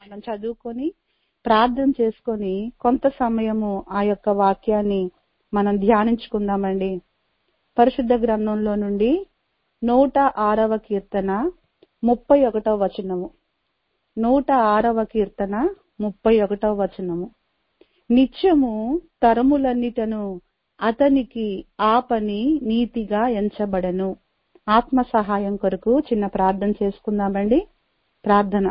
మనం చదువుకొని ప్రార్థన చేసుకొని కొంత సమయము ఆ యొక్క వాక్యాన్ని మనం ధ్యానించుకుందామండి పరిశుద్ధ గ్రంథంలో నుండి నూట ఆరవ కీర్తన ముప్పై ఒకటవ వచనము నూట ఆరవ కీర్తన ముప్పై ఒకటవ వచనము నిత్యము తరములన్నిటను అతనికి ఆ పని నీతిగా ఎంచబడను ఆత్మ సహాయం కొరకు చిన్న ప్రార్థన చేసుకుందామండి ప్రార్థన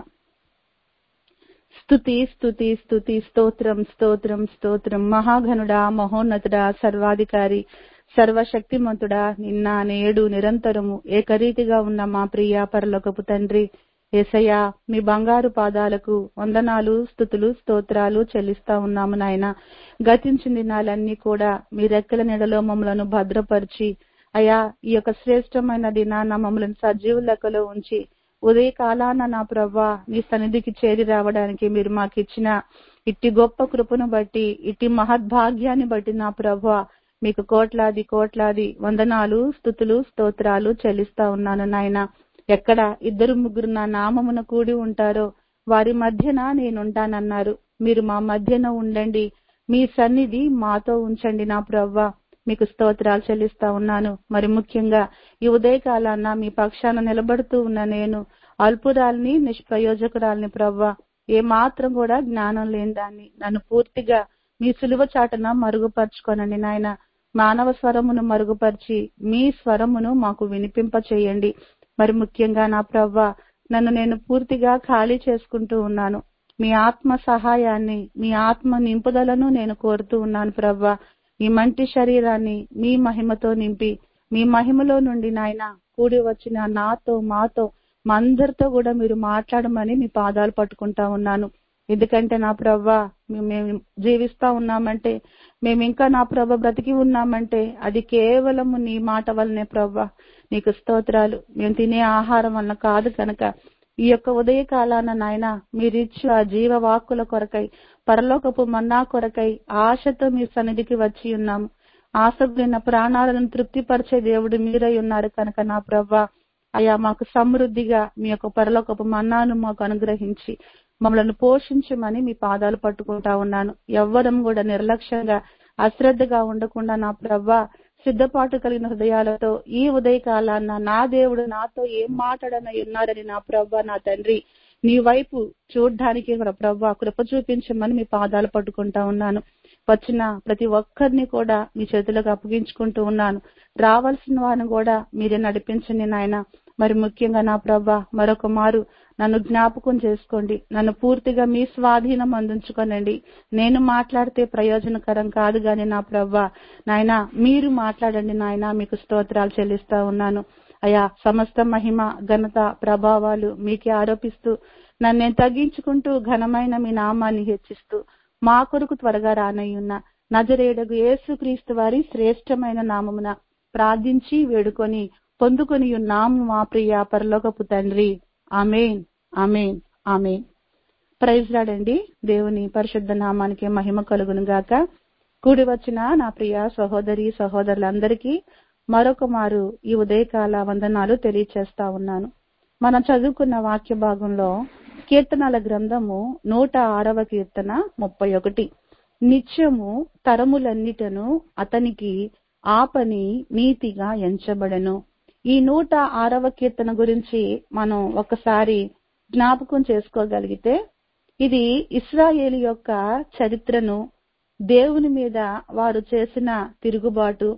స్తుతి స్తుతి స్తుతి స్తోత్రం స్తోత్రం స్తోత్రం మహాఘనుడా మహోన్నతుడా సర్వాధికారి సర్వశక్తిమంతుడా నిన్న నేడు నిరంతరము ఏకరీతిగా ఉన్న మా ప్రియ పరలోకపు తండ్రి ఏసయ్యా మీ బంగారు పాదాలకు వందనాలు స్థుతులు స్తోత్రాలు చెల్లిస్తా ఉన్నాము నాయన గతించిన దినాలన్నీ కూడా మీ రెక్కల నీడలో మమ్మలను భద్రపరిచి అయా ఈ యొక్క శ్రేష్టమైన దినాన మమ్మల్ని సజీవ లెక్కలో ఉంచి ఉదయ కాలాన నా ప్రభా నీ సన్నిధికి చేరి రావడానికి మీరు మాకు ఇచ్చిన ఇట్టి గొప్ప కృపను బట్టి ఇట్టి మహద్భాగ్యాన్ని బట్టి నా ప్రభా మీకు కోట్లాది కోట్లాది వందనాలు స్థుతులు స్తోత్రాలు చెల్లిస్తా ఉన్నాను నాయన ఎక్కడ ఇద్దరు ముగ్గురు నా నామమున కూడి ఉంటారో వారి మధ్యన నేనుంటానన్నారు మీరు మా మధ్యన ఉండండి మీ సన్నిధి మాతో ఉంచండి నా ప్రవ్వ మీకు స్తోత్రాలు చెల్లిస్తా ఉన్నాను మరి ముఖ్యంగా ఈ ఉదయకాలాన్న మీ పక్షాన నిలబడుతూ ఉన్న నేను అల్పురాల్ని నిష్ప్రయోజకురాల్ని ప్రవ్వ ఏ మాత్రం కూడా జ్ఞానం లేని దాన్ని నన్ను పూర్తిగా మీ సులువ చాటన మరుగుపరచుకోనండి నాయన మానవ స్వరమును మరుగుపరిచి మీ స్వరమును మాకు వినిపింప చేయండి మరి ముఖ్యంగా నా ప్రవ్వ నన్ను నేను పూర్తిగా ఖాళీ చేసుకుంటూ ఉన్నాను మీ ఆత్మ సహాయాన్ని మీ ఆత్మ నింపుదలను నేను కోరుతూ ఉన్నాను ప్రవ్వ ఈ మంటి శరీరాన్ని మీ మహిమతో నింపి మీ మహిమలో నుండి నాయన కూడి వచ్చిన నాతో మాతో మా అందరితో కూడా మీరు మాట్లాడమని మీ పాదాలు పట్టుకుంటా ఉన్నాను ఎందుకంటే నా ప్రవ్వ మేము జీవిస్తా ఉన్నామంటే మేము ఇంకా నా ప్రభ బ్రతికి ఉన్నామంటే అది కేవలము నీ మాట వల్లనే ప్రవ్వ నీకు స్తోత్రాలు మేము తినే ఆహారం వలన కాదు కనుక ఈ యొక్క ఉదయ కాలాన నాయన మీరిచ్చు ఆ జీవ వాక్కుల కొరకై పరలోకపు మన్నా కొరకై ఆశతో మీ సన్నిధికి వచ్చి ఉన్నాము ఆశగుడిన ప్రాణాలను తృప్తిపరిచే దేవుడు మీరై ఉన్నారు కనుక నా ప్రవ్వ అయా మాకు సమృద్ధిగా మీ యొక్క పరలోకపు మన్నాను మాకు అనుగ్రహించి మమ్మల్ని పోషించమని మీ పాదాలు పట్టుకుంటా ఉన్నాను ఎవ్వరం కూడా నిర్లక్ష్యంగా అశ్రద్ధగా ఉండకుండా నా ప్రవ్వ సిద్ధపాటు కలిగిన హృదయాలతో ఈ ఉదయకాలాన్న నా దేవుడు నాతో ఏం మాట్లాడన ఉన్నారని నా ప్రవ్వ నా తండ్రి నీ వైపు చూడ్డానికి ప్రవ్వ కృప చూపించమని మీ పాదాలు పట్టుకుంటా ఉన్నాను వచ్చిన ప్రతి ఒక్కరిని కూడా మీ చేతులకు అప్పగించుకుంటూ ఉన్నాను రావాల్సిన వారిని కూడా మీరే నడిపించండి నాయన మరి ముఖ్యంగా నా ప్రభ మరొక మారు నన్ను జ్ఞాపకం చేసుకోండి నన్ను పూర్తిగా మీ స్వాధీనం అందించుకోనండి నేను మాట్లాడితే ప్రయోజనకరం కాదు గాని నా ప్రవ్వ నాయన మీరు మాట్లాడండి నాయన మీకు స్తోత్రాలు చెల్లిస్తా ఉన్నాను అయా సమస్త మహిమ ఘనత ప్రభావాలు మీకే ఆరోపిస్తూ నన్ను నేను తగ్గించుకుంటూ ఘనమైన మీ నామాన్ని హెచ్చిస్తూ మా కొరకు త్వరగా రానయ్యున్న నజరేడగు యేసుక్రీస్తు వారి శ్రేష్టమైన నామమున ప్రార్థించి వేడుకొని పొందుకొని ఉన్నాము మా ప్రియ పరలోకపు తండ్రి ఆమెన్ ఆమెన్ ఆమెన్ ప్రైజ్ రాడండి దేవుని పరిశుద్ధ నామానికి మహిమ కలుగును గాక కూడి వచ్చిన నా ప్రియ సహోదరి సహోదరులందరికీ మరొక మారు ఈ ఉదయకాల వందనాలు తెలియచేస్తా ఉన్నాను మనం చదువుకున్న వాక్య భాగంలో కీర్తనల గ్రంథము నూట ఆరవ కీర్తన ముప్పై ఒకటి నిత్యము తరములన్నిటను అతనికి ఆ పని నీతిగా ఎంచబడను ఈ నూట ఆరవ కీర్తన గురించి మనం ఒకసారి జ్ఞాపకం చేసుకోగలిగితే ఇది ఇస్రాయేలు యొక్క చరిత్రను దేవుని మీద వారు చేసిన తిరుగుబాటు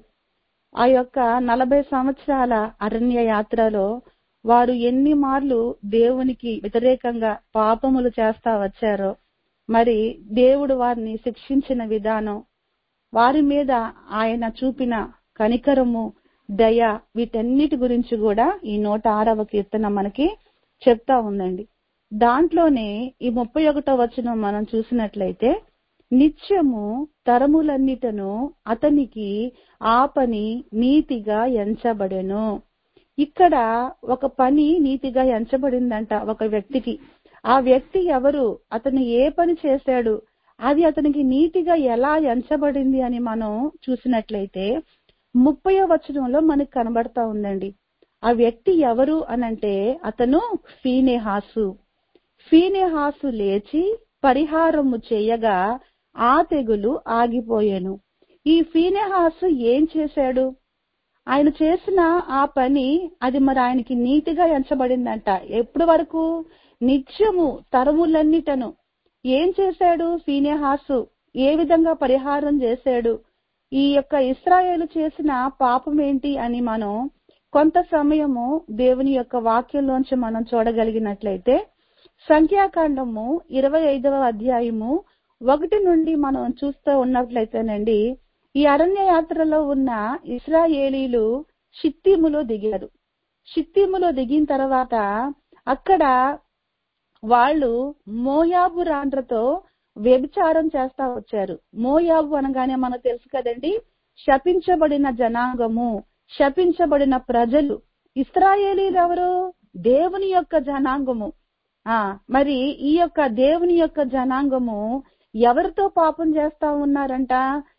ఆ యొక్క నలభై సంవత్సరాల అరణ్య యాత్రలో వారు ఎన్ని మార్లు దేవునికి వ్యతిరేకంగా పాపములు చేస్తా వచ్చారో మరి దేవుడు వారిని శిక్షించిన విధానం వారి మీద ఆయన చూపిన కనికరము దయ వీటన్నిటి గురించి కూడా ఈ నూట ఆరవ కీర్తన మనకి చెప్తా ఉందండి దాంట్లోనే ఈ ముప్పై ఒకటో వచనం మనం చూసినట్లయితే నిత్యము తరములన్నిటను అతనికి ఆ పని నీతిగా ఎంచబడెను ఇక్కడ ఒక పని నీతిగా ఎంచబడిందంట ఒక వ్యక్తికి ఆ వ్యక్తి ఎవరు అతను ఏ పని చేశాడు అది అతనికి నీతిగా ఎలా ఎంచబడింది అని మనం చూసినట్లయితే ముప్పయో వచనంలో మనకు కనబడతా ఉందండి ఆ వ్యక్తి ఎవరు అనంటే అతను ఫీనేహాసు ఫీనెహాసు లేచి పరిహారము చేయగా ఆ తెగులు ఆగిపోయెను ఈ ఫీనెహాసు ఏం చేశాడు ఆయన చేసిన ఆ పని అది మరి ఆయనకి నీతిగా ఎంచబడిందంట ఎప్పటి వరకు నిత్యము తరములన్నిటను ఏం చేశాడు ఫీనెహాసు ఏ విధంగా పరిహారం చేశాడు ఈ యొక్క ఇస్రాయేలు చేసిన పాపం ఏంటి అని మనం కొంత సమయము దేవుని యొక్క వాక్యంలోంచి మనం చూడగలిగినట్లయితే సంఖ్యాకాండము ఇరవై ఐదవ అధ్యాయము ఒకటి నుండి మనం చూస్తూ ఉన్నట్లయితేనండి ఈ అరణ్య యాత్రలో ఉన్న ఇస్రాయేలీలు షిత్తీములో దిగారు షిత్తీములో దిగిన తర్వాత అక్కడ వాళ్ళు మోయాబు రాండ్రతో వ్యభిచారం చేస్తా వచ్చారు మోయాబు అనగానే మనకు తెలుసు కదండి శపించబడిన జనాంగము శపించబడిన ప్రజలు ఇస్రాయేలీలు ఎవరు దేవుని యొక్క జనాంగము ఆ మరి ఈ యొక్క దేవుని యొక్క జనాంగము ఎవరితో పాపం చేస్తా ఉన్నారంట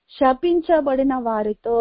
శపించబడిన వారితో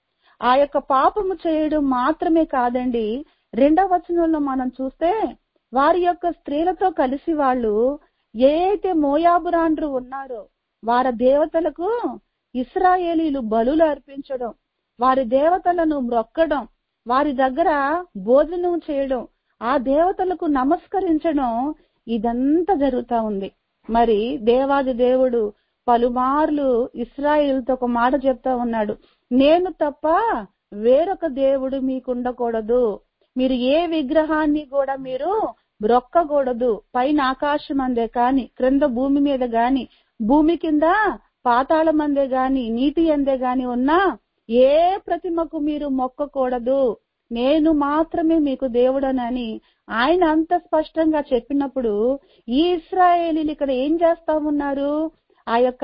ఆ యొక్క పాపము చేయడం మాత్రమే కాదండి రెండవ వచనంలో మనం చూస్తే వారి యొక్క స్త్రీలతో కలిసి వాళ్ళు ఏ అయితే మోయాబురాండ్రు ఉన్నారో వారి దేవతలకు ఇస్రాయేలీలు బలులు అర్పించడం వారి దేవతలను మ్రొక్కడం వారి దగ్గర భోజనం చేయడం ఆ దేవతలకు నమస్కరించడం ఇదంతా జరుగుతా ఉంది మరి దేవాది దేవుడు పలుమార్లు ఇస్రాయిల్తో ఒక మాట చెప్తా ఉన్నాడు నేను తప్ప వేరొక దేవుడు మీకు ఉండకూడదు మీరు ఏ విగ్రహాన్ని కూడా మీరు బ్రొక్కకూడదు పైన ఆకాశం అందే కాని క్రింద భూమి మీద గాని భూమి కింద పాతాళం అందే గాని నీటి అందే గాని ఉన్నా ఏ ప్రతిమకు మీరు మొక్కకూడదు నేను మాత్రమే మీకు దేవుడనని ఆయన అంత స్పష్టంగా చెప్పినప్పుడు ఈ ఇస్రాయేలీలు ఇక్కడ ఏం చేస్తా ఉన్నారు ఆ యొక్క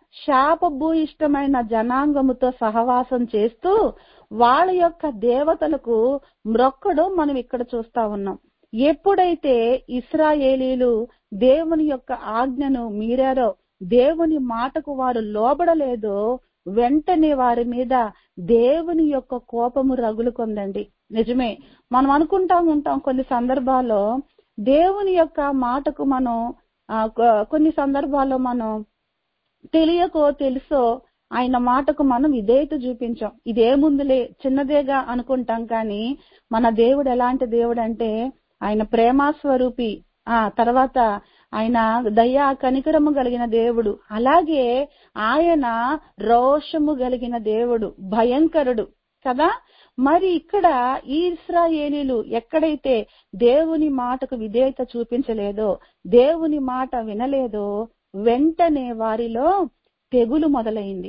శాపభూయిష్టమైన జనాంగముతో సహవాసం చేస్తూ వాళ్ళ యొక్క దేవతలకు మ్రొక్కడం మనం ఇక్కడ చూస్తా ఉన్నాం ఎప్పుడైతే ఇస్రాయేలీలు దేవుని యొక్క ఆజ్ఞను మీరారో దేవుని మాటకు వారు లోబడలేదో వెంటనే వారి మీద దేవుని యొక్క కోపము రగులుకొందండి నిజమే మనం అనుకుంటా ఉంటాం కొన్ని సందర్భాల్లో దేవుని యొక్క మాటకు మనం ఆ, కొ- కొన్ని సందర్భాల్లో మనం తెలియకో తెలుసో ఆయన మాటకు మనం ఇదేటు చూపించాం ఇదేముందులే చిన్నదేగా అనుకుంటాం కానీ మన దేవుడు ఎలాంటి దేవుడు అంటే ఆయన ప్రేమాస్వరూపి ఆ తర్వాత ఆయన దయా కనికరము కలిగిన దేవుడు అలాగే ఆయన రోషము కలిగిన దేవుడు భయంకరుడు కదా మరి ఇక్కడ ఈ ఇస్రాయేలీలు ఎక్కడైతే దేవుని మాటకు విధేయత చూపించలేదో దేవుని మాట వినలేదో వెంటనే వారిలో తెగులు మొదలైంది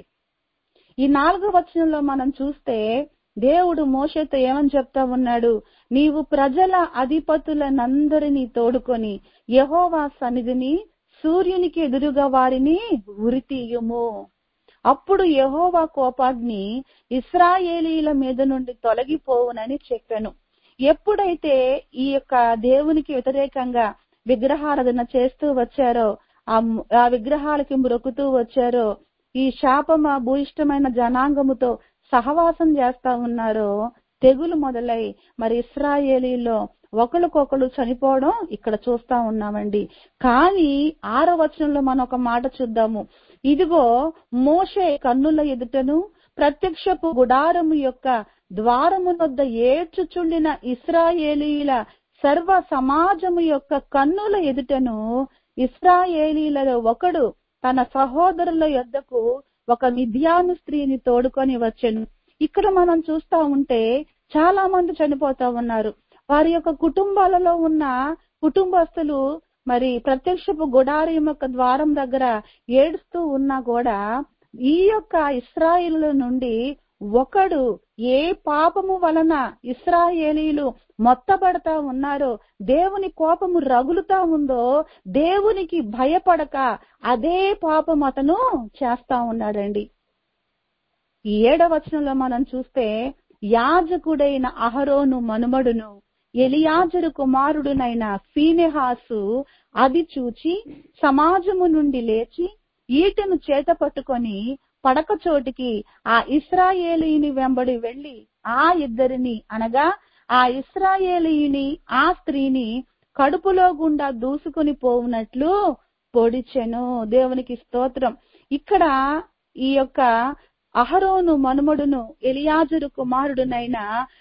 ఈ నాలుగో వచనంలో మనం చూస్తే దేవుడు మోషతో ఏమని చెప్తా ఉన్నాడు నీవు ప్రజల అధిపతులనందరినీ తోడుకొని యహోవా సన్నిధిని సూర్యునికి ఎదురుగా వారిని ఉరితీయుము అప్పుడు యహోవా కోపాగ్ని ఇస్రాయేలీల మీద నుండి తొలగిపోవునని చెప్పాను ఎప్పుడైతే ఈ యొక్క దేవునికి వ్యతిరేకంగా విగ్రహారాధన చేస్తూ వచ్చారో ఆ ము- ఆ విగ్రహాలకి మ్రొక్కుతూ వచ్చారో ఈ శాపమ భూయిష్టమైన జనాంగముతో సహవాసం చేస్తా ఉన్నారో తెగులు మొదలై మరి ఇస్రాయేలీలో ఒకరికొకరు చనిపోవడం ఇక్కడ చూస్తా ఉన్నామండి కానీ ఆరో వచనంలో మనం ఒక మాట చూద్దాము ఇదిగో మోషే కన్నుల ఎదుటను ప్రత్యక్షపు గుడారము యొక్క ద్వారము వద్ద ఏడ్చుచుండిన ఇస్రాయేలీల సర్వ సమాజము యొక్క కన్నుల ఎదుటను ఇస్రాయేలీలలో ఒకడు తన సహోదరుల యొద్దకు ఒక మిథ్యాను స్త్రీని తోడుకొని వచ్చెను ఇక్కడ మనం చూస్తా ఉంటే చాలా మంది చనిపోతా ఉన్నారు వారి యొక్క కుటుంబాలలో ఉన్న కుటుంబస్తులు మరి ప్రత్యక్షపు గుడారం యొక్క ద్వారం దగ్గర ఏడుస్తూ ఉన్నా కూడా ఈ యొక్క ఇస్రాయిల్ నుండి ఒకడు ఏ పాపము వలన ఇస్రాయేలీలు మొత్తబడతా ఉన్నారో దేవుని కోపము రగులుతా ఉందో దేవునికి భయపడక అదే పాపం అతను చేస్తా ఉన్నాడండి ఈ ఏడవ వచనంలో మనం చూస్తే యాజకుడైన అహరోను మనుమడును ఎలియాజరు కుమారుడునైన ఫీనెహాసు అది చూచి సమాజము నుండి లేచి ఈటను చేత పట్టుకొని పడక చోటికి ఆ ఇస్రాయేలీని వెంబడి వెళ్లి ఆ ఇద్దరిని అనగా ఆ ఇస్రాయేలీని ఆ స్త్రీని కడుపులో గుండా దూసుకుని పోవునట్లు పొడిచెను దేవునికి స్తోత్రం ఇక్కడ ఈ యొక్క అహరోను మనుమడును ఎలియాజరు కుమారుడునైన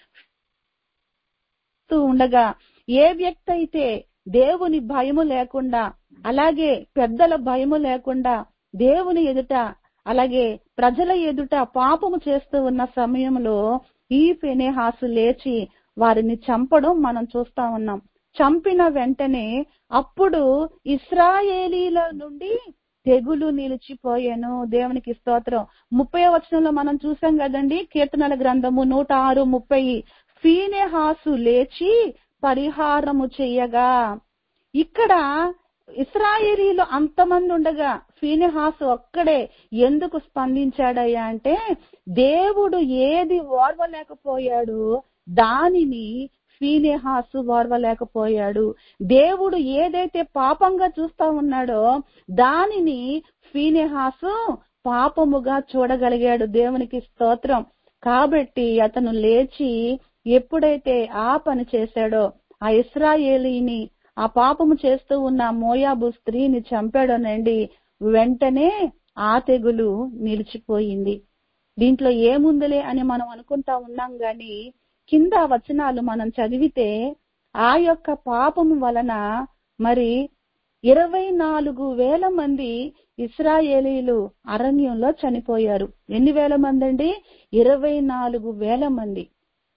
చేస్తూ ఉండగా ఏ వ్యక్తి అయితే దేవుని భయము లేకుండా అలాగే పెద్దల భయము లేకుండా దేవుని ఎదుట అలాగే ప్రజల ఎదుట పాపము చేస్తూ ఉన్న సమయంలో ఈ ఫెనేహాసు లేచి వారిని చంపడం మనం చూస్తా ఉన్నాం చంపిన వెంటనే అప్పుడు ఇస్రాయేలీల నుండి తెగులు నిలిచిపోయాను దేవునికి స్తోత్రం ముప్పై వచనంలో మనం చూసాం కదండి కీర్తనల గ్రంథము నూట ఆరు ముప్పై ఫీనెహాసు లేచి పరిహారము చెయ్యగా ఇక్కడ ఇస్రాయేలీలు అంతమంది ఉండగా ఫీనెహాసు ఒక్కడే ఎందుకు స్పందించాడయ్యా అంటే దేవుడు ఏది ఓర్వలేకపోయాడు దానిని ఫీనెహాసు ఓర్వలేకపోయాడు దేవుడు ఏదైతే పాపంగా చూస్తా ఉన్నాడో దానిని ఫీనెహాసు పాపముగా చూడగలిగాడు దేవునికి స్తోత్రం కాబట్టి అతను లేచి ఎప్పుడైతే ఆ పని చేశాడో ఆ ఇస్రాయేలీని ఆ పాపము చేస్తూ ఉన్న మోయాబు స్త్రీని చంపాడోనండి వెంటనే ఆ తెగులు నిలిచిపోయింది దీంట్లో ఏముందిలే అని మనం అనుకుంటా ఉన్నాం గాని కింద వచనాలు మనం చదివితే ఆ యొక్క పాపము వలన మరి ఇరవై నాలుగు వేల మంది ఇస్రాయేలీలు అరణ్యంలో చనిపోయారు ఎన్ని వేల మంది అండి ఇరవై నాలుగు వేల మంది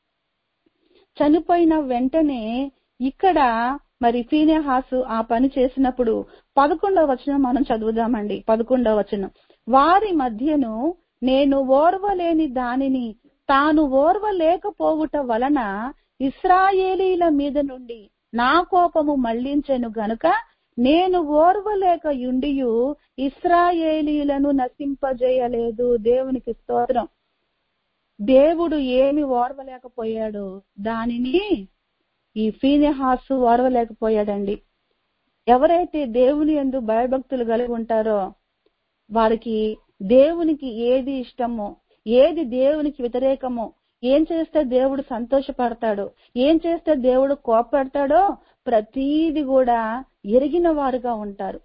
చనిపోయిన వెంటనే ఇక్కడ మరి ఫీనెహాసు ఆ పని చేసినప్పుడు పదకొండవ వచనం మనం చదువుదామండి పదకొండవ వచనం వారి మధ్యను నేను ఓర్వలేని దానిని తాను ఓర్వలేకపోవుట వలన ఇస్రాయేలీల మీద నుండి నా కోపము మళ్లించెను గనుక నేను ఓర్వలేక యుండియు ఇస్రాయేలీలను నశింపజేయలేదు దేవునికి స్తోత్రం దేవుడు ఏమి ఓర్వలేకపోయాడు దానిని ఈ ఫీనెహాసు ఓర్వలేకపోయాడండి ఎవరైతే దేవుని ఎందు భయభక్తులు కలిగి ఉంటారో వారికి దేవునికి ఏది ఇష్టమో ఏది దేవునికి వ్యతిరేకమో ఏం చేస్తే దేవుడు సంతోషపడతాడో ఏం చేస్తే దేవుడు కోపడతాడో ప్రతీది కూడా ఎరిగిన వారుగా ఉంటారు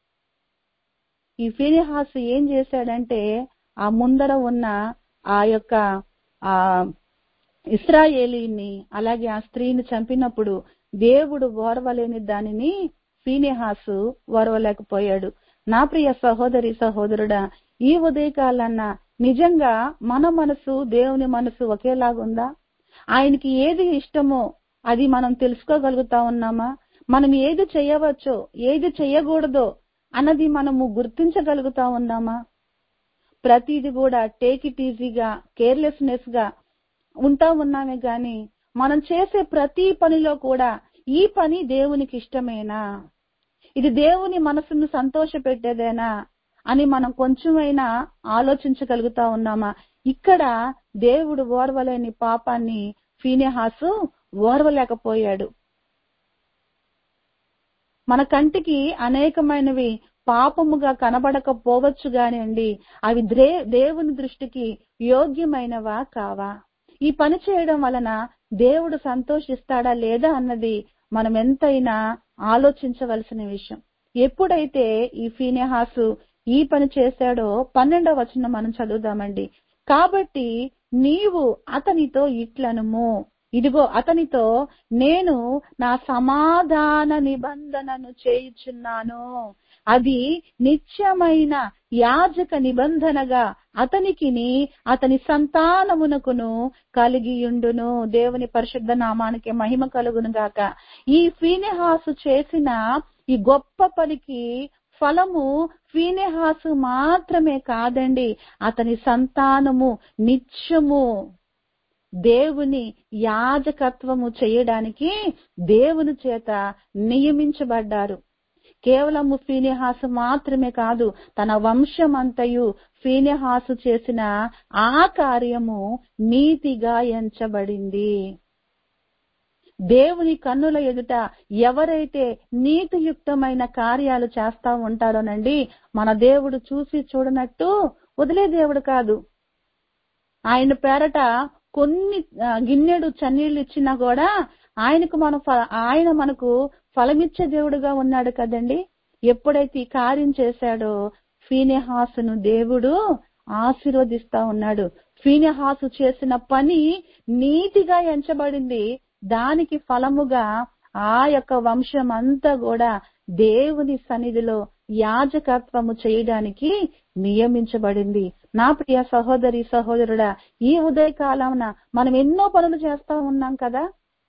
ఈ ఫీనిహాసు ఏం చేశాడంటే ఆ ముందర ఉన్న ఆ యొక్క ఆ ఇస్రాయేలీని అలాగే ఆ స్త్రీని చంపినప్పుడు దేవుడు ఓర్వలేని దానిని ఫీనిహాసు ఓర్వలేకపోయాడు నా ప్రియ సహోదరి సహోదరుడా ఈ ఉదయకాలన్న నిజంగా మన మనసు దేవుని మనసు ఒకేలాగుందా ఆయనకి ఏది ఇష్టమో అది మనం తెలుసుకోగలుగుతా ఉన్నామా మనం ఏది చేయవచ్చో ఏది చేయకూడదో అన్నది మనము గుర్తించగలుగుతా ఉన్నామా ప్రతిది కూడా టేక్ ఇట్ ఈజీగా కేర్లెస్నెస్ గా ఉంటా ఉన్నామే గాని మనం చేసే ప్రతి పనిలో కూడా ఈ పని దేవునికి ఇష్టమేనా ఇది దేవుని మనసును సంతోష పెట్టేదేనా అని మనం కొంచెమైనా ఆలోచించగలుగుతా ఉన్నామా ఇక్కడ దేవుడు ఓర్వలేని పాపాన్ని ఫీనెహాసు ఓర్వలేకపోయాడు మన కంటికి అనేకమైనవి పాపముగా కనబడకపోవచ్చు గానండి అవి దేవుని దృష్టికి యోగ్యమైనవా కావా ఈ పని చేయడం వలన దేవుడు సంతోషిస్తాడా లేదా అన్నది మనం ఎంతైనా ఆలోచించవలసిన విషయం ఎప్పుడైతే ఈ ఫీనెహాసు ఈ పని చేశాడో పన్నెండవ వచనం మనం చదువుదామండి కాబట్టి నీవు అతనితో ఇట్లనుము ఇదిగో అతనితో నేను నా సమాధాన నిబంధనను చేయుచున్నాను అది నిత్యమైన యాజక నిబంధనగా అతనికిని అతని సంతానమునకును కలిగియుండును దేవుని పరిశుద్ధ నామానికి మహిమ కలుగును గాక ఈ ఫీనెహాసు చేసిన ఈ గొప్ప పనికి ఫలము ఫీనెహాసు మాత్రమే కాదండి అతని సంతానము నిత్యము దేవుని యాజకత్వము చేయడానికి దేవుని చేత నియమించబడ్డారు కేవలము ఫీనెహాసు మాత్రమే కాదు తన వంశమంతయు ఫీనెహాసు చేసిన ఆ కార్యము నీతిగా ఎంచబడింది దేవుని కన్నుల ఎదుట ఎవరైతే నీతియుక్తమైన కార్యాలు చేస్తా ఉంటారోనండి మన దేవుడు చూసి చూడనట్టు వదిలే దేవుడు కాదు ఆయన పేరట కొన్ని గిన్నెడు చన్నీళ్ళు ఇచ్చినా కూడా ఆయనకు మన ఆయన మనకు ఫలమిచ్చే దేవుడుగా ఉన్నాడు కదండి ఎప్పుడైతే ఈ కార్యం చేశాడో ఫీనెహాసును దేవుడు ఆశీర్వదిస్తా ఉన్నాడు ఫీనెహాసు చేసిన పని నీతిగా ఎంచబడింది దానికి ఫలముగా ఆ యొక్క వంశం అంతా కూడా దేవుని సన్నిధిలో యాజకత్వము చేయడానికి నియమించబడింది నా ప్రియ సహోదరి సహోదరుడా ఈ ఉదయకాలమున మనం ఎన్నో పనులు చేస్తా ఉన్నాం కదా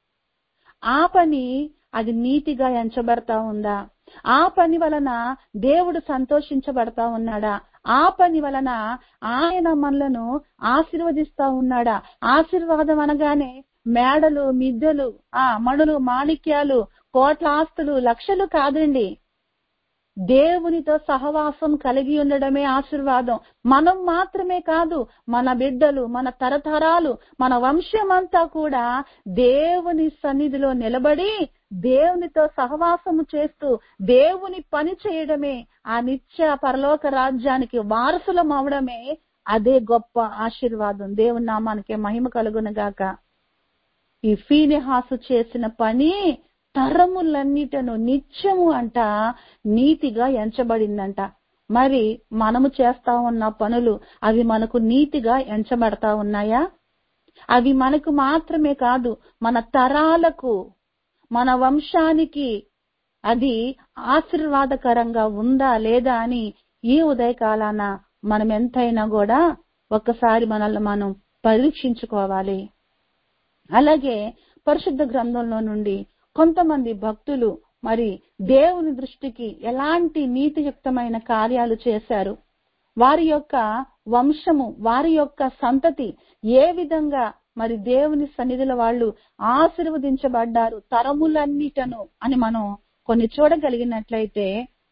ఆ పని అది నీతిగా ఎంచబడతా ఉందా ఆ పని వలన దేవుడు సంతోషించబడతా ఉన్నాడా ఆ పని వలన ఆయన మనలను ఆశీర్వదిస్తా ఉన్నాడా ఆశీర్వాదం అనగానే మేడలు మిద్దెలు ఆ మణులు మాణిక్యాలు కోట్ల ఆస్తులు లక్షలు కాదండి దేవునితో సహవాసం కలిగి ఉండడమే ఆశీర్వాదం మనం మాత్రమే కాదు మన బిడ్డలు మన తరతరాలు మన వంశమంతా కూడా దేవుని సన్నిధిలో నిలబడి దేవునితో సహవాసము చేస్తూ దేవుని పని చేయడమే ఆ నిత్య పరలోక రాజ్యానికి వారసులం అవడమే అదే గొప్ప ఆశీర్వాదం దేవుని నామానికి మహిమ కలుగును గాక ఈ ఫీనెహాసు చేసిన పని తరములన్నిటను నిత్యము అంట నీతిగా ఎంచబడిందంట మరి మనము చేస్తా ఉన్న పనులు అవి మనకు నీతిగా ఎంచబడతా ఉన్నాయా అవి మనకు మాత్రమే కాదు మన తరాలకు మన వంశానికి అది ఆశీర్వాదకరంగా ఉందా లేదా అని ఈ ఉదయకాలాన మనం ఎంతైనా కూడా ఒక్కసారి మనల్ని మనం పరీక్షించుకోవాలి అలాగే పరిశుద్ధ గ్రంథంలో నుండి కొంతమంది భక్తులు మరి దేవుని దృష్టికి ఎలాంటి నీతియుక్తమైన కార్యాలు చేశారు వారి యొక్క వంశము వారి యొక్క సంతతి ఏ విధంగా మరి దేవుని సన్నిధిలో వాళ్ళు ఆశీర్వదించబడ్డారు తరములన్నిటను అని మనం కొన్ని చూడగలిగినట్లయితే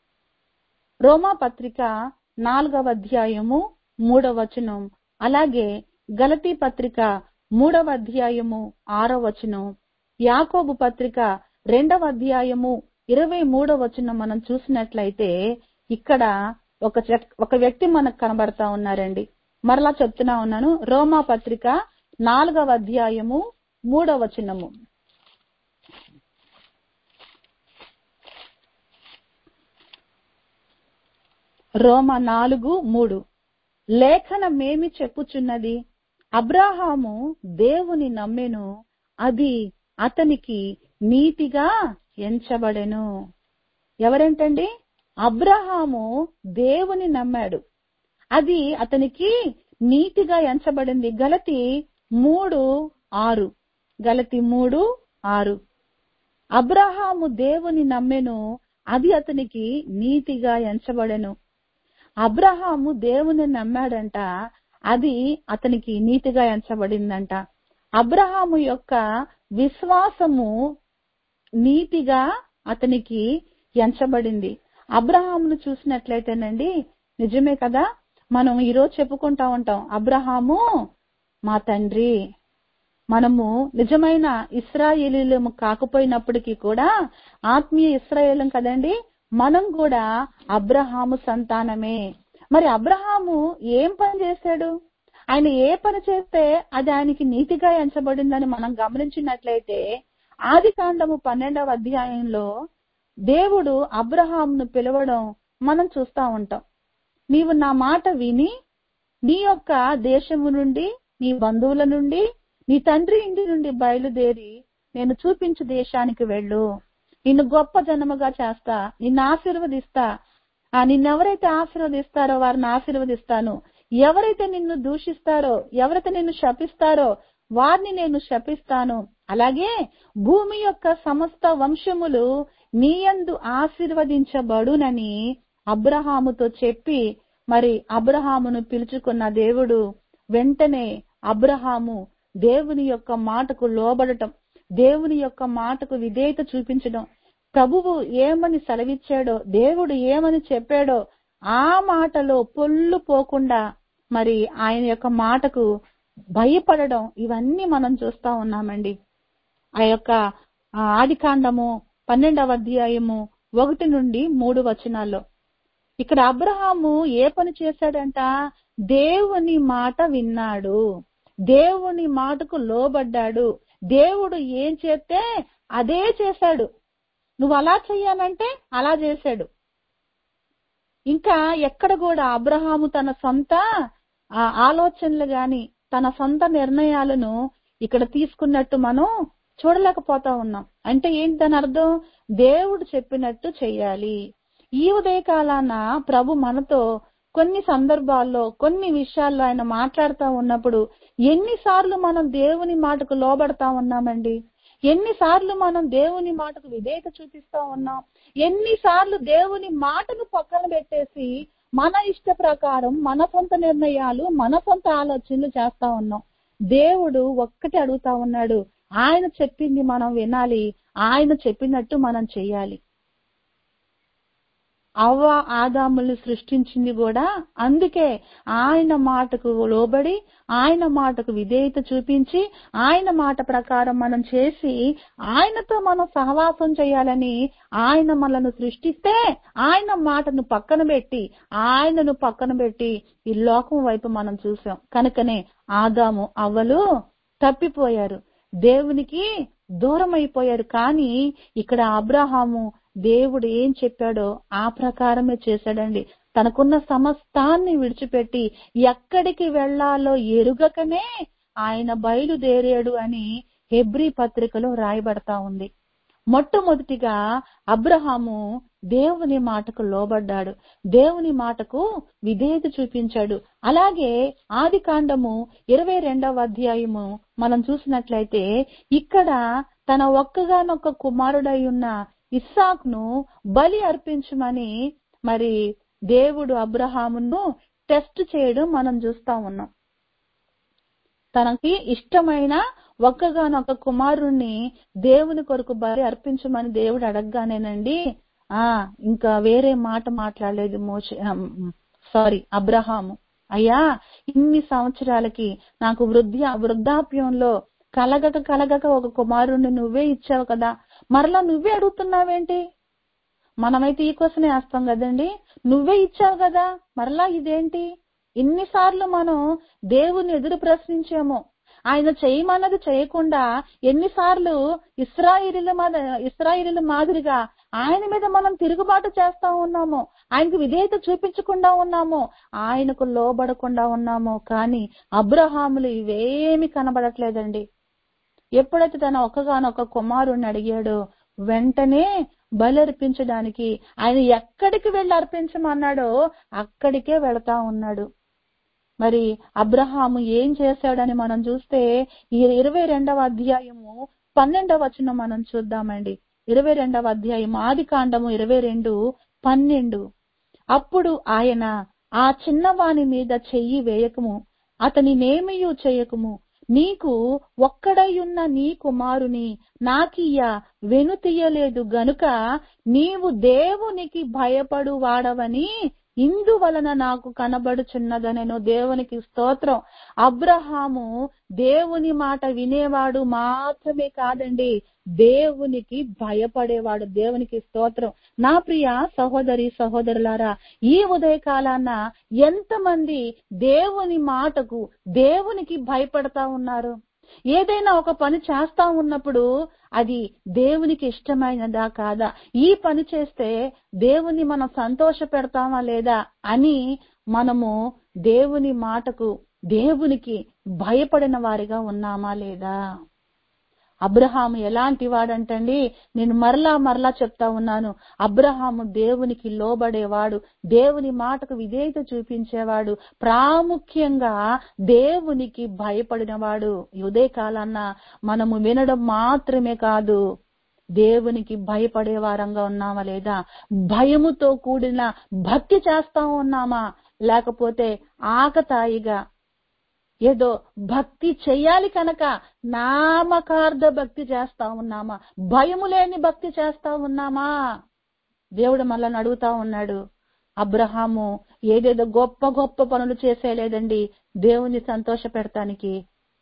రోమా పత్రిక నాలుగవ అధ్యాయము మూడవ వచనం అలాగే గలతీ పత్రిక మూడవ అధ్యాయము ఆరో వచనం యాకోబు పత్రిక రెండవ అధ్యాయము ఇరవై మూడవ వచనం మనం చూసినట్లయితే ఇక్కడ ఒక చెక్- ఒక వ్యక్తి మనకు కనబడతా ఉన్నారండి మరలా చెప్తున్నా ఉన్నాను రోమా పత్రిక నాలుగవ అధ్యాయము మూడవ వచనము రోమ నాలుగు మూడు లేఖనమేమి చెప్పుచున్నది అబ్రాహాము దేవుని నమ్మెను అది అతనికి నీతిగా ఎంచబడెను ఎవరేంటండి అబ్రహాము దేవుని నమ్మాడు అది అతనికి నీతిగా ఎంచబడింది గలతి మూడు ఆరు గలతి మూడు ఆరు అబ్రహాము దేవుని నమ్మెను అది అతనికి నీతిగా ఎంచబడెను అబ్రహాము దేవుని నమ్మాడంట అది అతనికి నీతిగా ఎంచబడిందంట అబ్రహాము యొక్క విశ్వాసము నీతిగా అతనికి ఎంచబడింది అబ్రహామును చూసినట్లయితేనండి నిజమే కదా మనం ఈరోజు చెప్పుకుంటా ఉంటాం అబ్రహాము మా తండ్రి మనము నిజమైన ఇస్రాయేలీలము కాకపోయినప్పటికీ కూడా ఆత్మీయ ఇస్రాయేలం కదండి మనం కూడా అబ్రహాము సంతానమే మరి అబ్రహాము ఏం పని చేశాడు ఆయన ఏ పని చేస్తే అది ఆయనకి నీతిగా ఎంచబడిందని మనం గమనించినట్లయితే ఆది కాండము పన్నెండవ అధ్యాయంలో దేవుడు అబ్రహామును పిలవడం మనం చూస్తా ఉంటాం నీవు నా మాట విని నీ యొక్క దేశము నుండి నీ బంధువుల నుండి నీ తండ్రి ఇంటి నుండి బయలుదేరి నేను చూపించు దేశానికి వెళ్ళు నిన్ను గొప్ప జనముగా చేస్తా నిన్ను ఆశీర్వదిస్తా ఆ నిన్నెవరైతే ఆశీర్వదిస్తారో వారిని ఆశీర్వదిస్తాను ఎవరైతే నిన్ను దూషిస్తారో ఎవరైతే నిన్ను శపిస్తారో వారిని నేను శపిస్తాను అలాగే భూమి యొక్క సమస్త వంశములు నీయందు ఆశీర్వదించబడునని అబ్రహాముతో చెప్పి మరి అబ్రహామును పిలుచుకున్న దేవుడు వెంటనే అబ్రహాము దేవుని యొక్క మాటకు లోబడటం దేవుని యొక్క మాటకు విధేయత చూపించడం ప్రభువు ఏమని సెలవిచ్చాడో దేవుడు ఏమని చెప్పాడో ఆ మాటలో పొల్లు పోకుండా మరి ఆయన యొక్క మాటకు భయపడడం ఇవన్నీ మనం చూస్తా ఉన్నామండి ఆ యొక్క ఆ ఆదికాండము పన్నెండవ అధ్యాయము ఒకటి నుండి మూడు వచనాల్లో ఇక్కడ అబ్రహాము ఏ పని చేశాడంట దేవుని మాట విన్నాడు దేవుని మాటకు లోబడ్డాడు దేవుడు ఏం చేస్తే అదే చేశాడు నువ్వు అలా చెయ్యాలంటే అలా చేశాడు ఇంకా ఎక్కడ కూడా అబ్రహాము తన సొంత ఆ, ఆలోచనలు గాని తన సొంత నిర్ణయాలను ఇక్కడ తీసుకున్నట్టు మనం చూడలేకపోతా ఉన్నాం అంటే ఏంటి దాని అర్థం దేవుడు చెప్పినట్టు చెయ్యాలి ఈ ఉదయకాలాన ప్రభు మనతో కొన్ని సందర్భాల్లో కొన్ని విషయాల్లో ఆయన మాట్లాడుతూ ఉన్నప్పుడు ఎన్నిసార్లు మనం దేవుని మాటకు లోబడతా ఉన్నామండి ఎన్నిసార్లు మనం దేవుని మాటకు విధేయత చూపిస్తా ఉన్నాం ఎన్నిసార్లు దేవుని మాటను పక్కన పెట్టేసి మన ఇష్ట ప్రకారం మన సొంత నిర్ణయాలు మన సొంత ఆలోచనలు చేస్తా ఉన్నాం దేవుడు ఒక్కటి అడుగుతా ఉన్నాడు ఆయన చెప్పింది మనం వినాలి ఆయన చెప్పినట్టు మనం చెయ్యాలి అవ్వ ఆదాముల్ని సృష్టించింది కూడా అందుకే ఆయన మాటకు లోబడి ఆయన మాటకు విధేయత చూపించి ఆయన మాట ప్రకారం మనం చేసి ఆయనతో మనం సహవాసం చేయాలని ఆయన మనను సృష్టిస్తే ఆయన మాటను పక్కన పెట్టి ఆయనను పక్కన పెట్టి ఈ లోకం వైపు మనం చూసాం కనుకనే ఆదాము అవ్వలు తప్పిపోయారు దేవునికి దూరం అయిపోయారు కానీ ఇక్కడ అబ్రహాము దేవుడు ఏం చెప్పాడో ఆ ప్రకారమే చేశాడండి తనకున్న సమస్తాన్ని విడిచిపెట్టి ఎక్కడికి వెళ్లాలో ఎరుగకనే ఆయన బయలుదేరాడు అని హెబ్రీ పత్రికలో రాయబడతా ఉంది మొట్టమొదటిగా అబ్రహాము దేవుని మాటకు లోబడ్డాడు దేవుని మాటకు విధేయత చూపించాడు అలాగే ఆది కాండము ఇరవై రెండవ అధ్యాయము మనం చూసినట్లయితే ఇక్కడ తన ఒక్కగానొక్క కుమారుడై ఉన్న ఇస్సాక్ను బలి అర్పించమని మరి దేవుడు అబ్రహామును టెస్ట్ చేయడం మనం చూస్తా ఉన్నాం తనకి ఇష్టమైన ఒక్కగానొక్క కుమారుణ్ణి దేవుని కొరకు బలి అర్పించమని దేవుడు అడగగానేనండి ఆ ఇంకా వేరే మాట మాట్లాడలేదు మోషే సారీ అబ్రహాము అయ్యా ఇన్ని సంవత్సరాలకి నాకు వృద్ధి వృద్ధాప్యంలో కలగక కలగక ఒక కుమారుణ్ణి నువ్వే ఇచ్చావు కదా మరలా నువ్వే అడుగుతున్నావేంటి మనమైతే ఈ క్వశ్చన్ వేస్తాం కదండి నువ్వే ఇచ్చావు కదా మరలా ఇదేంటి ఎన్నిసార్లు మనం దేవుని ఎదురు ప్రశ్నించాము ఆయన చేయమన్నది చేయకుండా ఎన్నిసార్లు ఇస్రాయిలీల మీద ఇస్రాయిలీల మాదిరిగా ఆయన మీద మనం తిరుగుబాటు చేస్తా ఉన్నాము ఆయనకు విధేయత చూపించకుండా ఉన్నాము ఆయనకు లోబడకుండా ఉన్నాము కానీ అబ్రహాములు ఇవేమి కనబడట్లేదండి ఎప్పుడైతే తన ఒక్కగానొక్క కుమారుణ్ణి అడిగాడో వెంటనే బలర్పించడానికి ఆయన ఎక్కడికి వెళ్ళి అర్పించమన్నాడో అక్కడికే వెళతా ఉన్నాడు మరి అబ్రహాము ఏం చేశాడని మనం చూస్తే ఈ ఇరవై రెండవ అధ్యాయము పన్నెండవ వచనం మనం చూద్దామండి ఇరవై రెండవ అధ్యాయం ఆది కాండము ఇరవై రెండు పన్నెండు అప్పుడు ఆయన ఆ చిన్నవాని మీద చెయ్యి వేయకము అతని నేమియు చేయకము నీకు ఒక్కడయున్న నీ కుమారుని నాకియ్య వెనుతీయలేదు గనుక నీవు దేవునికి భయపడు వాడవని ఇందువలన నాకు కనబడుచున్నదనెను దేవునికి స్తోత్రం అబ్రహాము దేవుని మాట వినేవాడు మాత్రమే కాదండి దేవునికి భయపడేవాడు దేవునికి స్తోత్రం నా ప్రియ సహోదరి సహోదరులారా ఈ ఉదయకాలాన ఎంతమంది దేవుని మాటకు దేవునికి భయపడతా ఉన్నారు ఏదైనా ఒక పని చేస్తా ఉన్నప్పుడు అది దేవునికి ఇష్టమైనదా కాదా ఈ పని చేస్తే దేవుని మనం సంతోష పెడతామా లేదా అని మనము దేవుని మాటకు దేవునికి భయపడిన వారిగా ఉన్నామా లేదా అబ్రహాము ఎలాంటి వాడంటండి నేను మరలా మరలా చెప్తా ఉన్నాను అబ్రహాము దేవునికి లోబడేవాడు దేవుని మాటకు విధేయత చూపించేవాడు ప్రాముఖ్యంగా దేవునికి భయపడినవాడు ఉదయ కాలాన్న మనము వినడం మాత్రమే కాదు దేవునికి భయపడే వారంగా ఉన్నామా లేదా భయముతో కూడిన భక్తి చేస్తా ఉన్నామా లేకపోతే ఆకతాయిగా ఏదో భక్తి చెయ్యాలి కనుక నామకార్థ భక్తి చేస్తా ఉన్నామా భయము లేని భక్తి చేస్తా ఉన్నామా దేవుడు మనల్ని అడుగుతా ఉన్నాడు అబ్రహాము ఏదేదో గొప్ప గొప్ప పనులు చేసేలేదండి దేవుని సంతోష పెడతానికి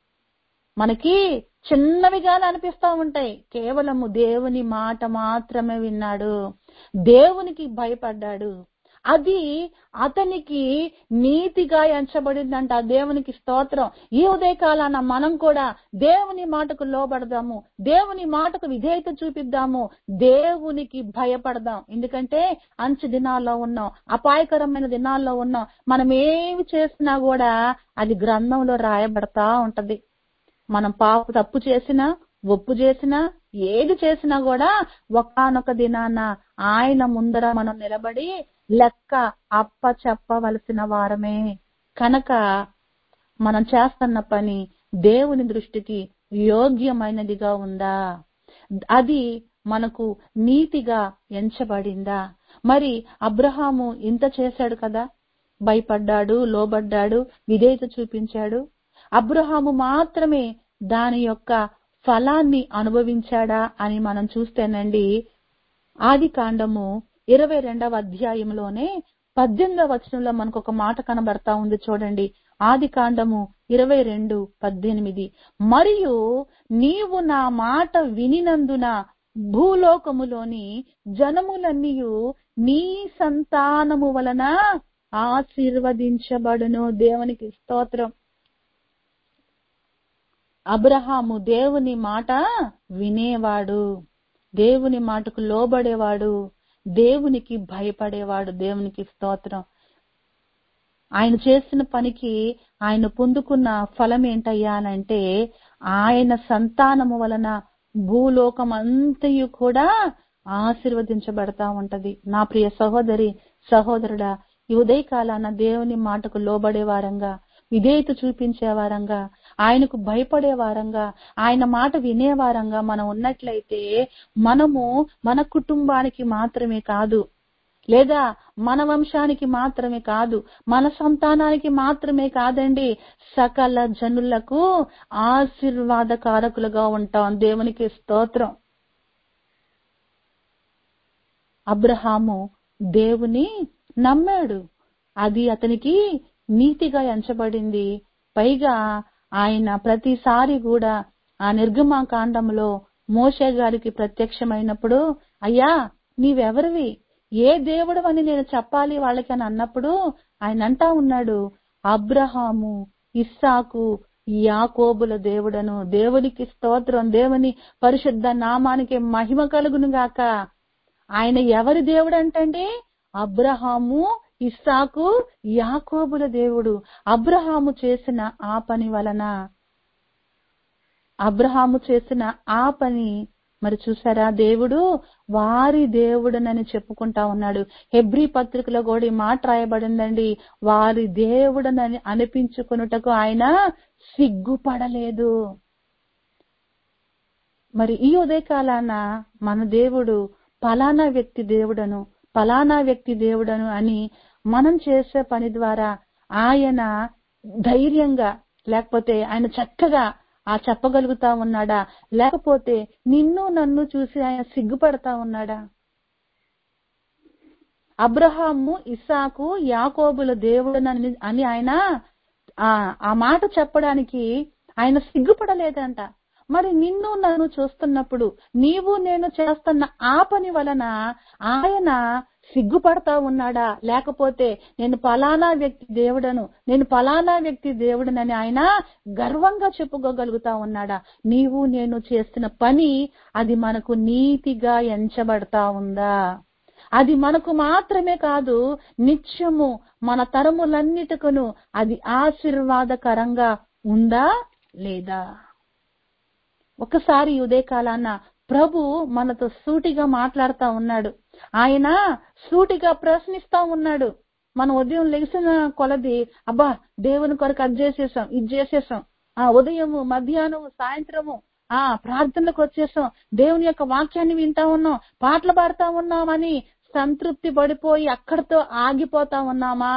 మనకి చిన్నవిగానే అనిపిస్తా ఉంటాయి కేవలము దేవుని మాట మాత్రమే విన్నాడు దేవునికి భయపడ్డాడు అది అతనికి నీతిగా ఎంచబడిందంట దేవునికి స్తోత్రం ఈ ఉదయకాలాన మనం కూడా దేవుని మాటకు లోబడదాము దేవుని మాటకు విధేయత చూపిద్దాము దేవునికి భయపడదాం ఎందుకంటే అంచు దినాల్లో ఉన్నాం అపాయకరమైన దినాల్లో ఉన్నాం మనం ఏమి చేసినా కూడా అది గ్రంథంలో రాయబడతా ఉంటది మనం పాప తప్పు చేసినా ఒప్పు చేసినా ఏది చేసినా కూడా ఒకానొక దినాన ఆయన ముందర మనం నిలబడి లెక్క అప్ప చెప్పవలసిన వారమే కనుక మనం చేస్తున్న పని దేవుని దృష్టికి యోగ్యమైనదిగా ఉందా అది మనకు నీతిగా ఎంచబడిందా మరి అబ్రహాము ఇంత చేశాడు కదా భయపడ్డాడు లోబడ్డాడు విధేయత చూపించాడు అబ్రహాము మాత్రమే దాని యొక్క ఫలాన్ని అనుభవించాడా అని మనం చూస్తేనండి ఆది కాండము ఇరవై రెండవ అధ్యాయంలోనే పద్దెనిమిదవ వచనంలో మనకు ఒక మాట కనబడతా ఉంది చూడండి ఆది కాండము ఇరవై రెండు పద్దెనిమిది మరియు నీవు నా మాట వినినందున భూలోకములోని జనములన్నీయు నీ సంతానము వలన ఆశీర్వదించబడును దేవునికి స్తోత్రం అబ్రహాము దేవుని మాట వినేవాడు దేవుని మాటకు లోబడేవాడు దేవునికి భయపడేవాడు దేవునికి స్తోత్రం ఆయన చేసిన పనికి ఆయన పొందుకున్న ఫలం ఏంటయ్యా అంటే ఆయన సంతానము వలన భూలోకం అంతయు కూడా ఆశీర్వదించబడతా ఉంటది నా ప్రియ సహోదరి సహోదరుడా ఈ ఉదయకాలాన దేవుని మాటకు లోబడే వారంగా విధేయత చూపించే వారంగా ఆయనకు భయపడే వారంగా ఆయన మాట వినే వారంగా మనం ఉన్నట్లయితే మనము మన కుటుంబానికి మాత్రమే కాదు లేదా మన వంశానికి మాత్రమే కాదు మన సంతానానికి మాత్రమే కాదండి సకల జనులకు ఆశీర్వాదకారకులుగా ఉంటాం దేవునికి స్తోత్రం అబ్రహాము దేవుని నమ్మాడు అది అతనికి నీతిగా ఎంచబడింది పైగా ఆయన ప్రతిసారి కూడా ఆ నిర్గమాకాండంలో మోషే గారికి ప్రత్యక్షమైనప్పుడు అయ్యా నీవెవరివి ఏ దేవుడు అని నేను చెప్పాలి వాళ్ళకి అని అన్నప్పుడు ఆయన అంటా ఉన్నాడు అబ్రహాము ఇస్సాకు యాకోబుల దేవుడను దేవునికి స్తోత్రం దేవుని పరిశుద్ధ నామానికి మహిమ కలుగును గాక ఆయన ఎవరి దేవుడు అంటండి అబ్రహాము ఇస్సాకు యాకోబుల దేవుడు అబ్రహాము చేసిన ఆ పని వలన అబ్రహాము చేసిన ఆ పని మరి చూసారా దేవుడు వారి దేవుడనని చెప్పుకుంటా ఉన్నాడు హెబ్రి పత్రికలో కూడా ఈ మాట రాయబడిందండి వారి దేవుడనని అనిపించుకున్నటకు ఆయన సిగ్గుపడలేదు మరి ఈ ఉదయకాలాన మన దేవుడు పలానా వ్యక్తి దేవుడను పలానా వ్యక్తి దేవుడను అని మనం చేసే పని ద్వారా ఆయన ధైర్యంగా లేకపోతే ఆయన చక్కగా ఆ చెప్పగలుగుతా ఉన్నాడా లేకపోతే నిన్ను నన్ను చూసి ఆయన సిగ్గుపడతా ఉన్నాడా అబ్రహాము ఇస్సాకు యాకోబుల దేవుడనని అని ఆయన ఆ ఆ మాట చెప్పడానికి ఆయన సిగ్గుపడలేదంట మరి నిన్ను నన్ను చూస్తున్నప్పుడు నీవు నేను చేస్తున్న ఆ పని వలన ఆయన సిగ్గుపడతా ఉన్నాడా లేకపోతే నేను పలానా వ్యక్తి దేవుడను నేను పలానా వ్యక్తి దేవుడనని ఆయన గర్వంగా చెప్పుకోగలుగుతా ఉన్నాడా నీవు నేను చేస్తున్న పని అది మనకు నీతిగా ఎంచబడతా ఉందా అది మనకు మాత్రమే కాదు నిత్యము మన తరములన్నిటికును అది ఆశీర్వాదకరంగా ఉందా లేదా ఒకసారి ఉదయకాలాన ప్రభు మనతో సూటిగా మాట్లాడుతా ఉన్నాడు ఆయన సూటిగా ప్రశ్నిస్తా ఉన్నాడు మన ఉదయం లెగిసిన కొలది అబ్బా దేవుని కొరకు అది చేసేసాం ఇది చేసేసాం ఆ ఉదయము మధ్యాహ్నము సాయంత్రము ఆ ప్రార్థనలకు వచ్చేసాం దేవుని యొక్క వాక్యాన్ని వింటా ఉన్నాం పాటలు పాడుతా ఉన్నామని సంతృప్తి పడిపోయి అక్కడితో ఆగిపోతా ఉన్నామా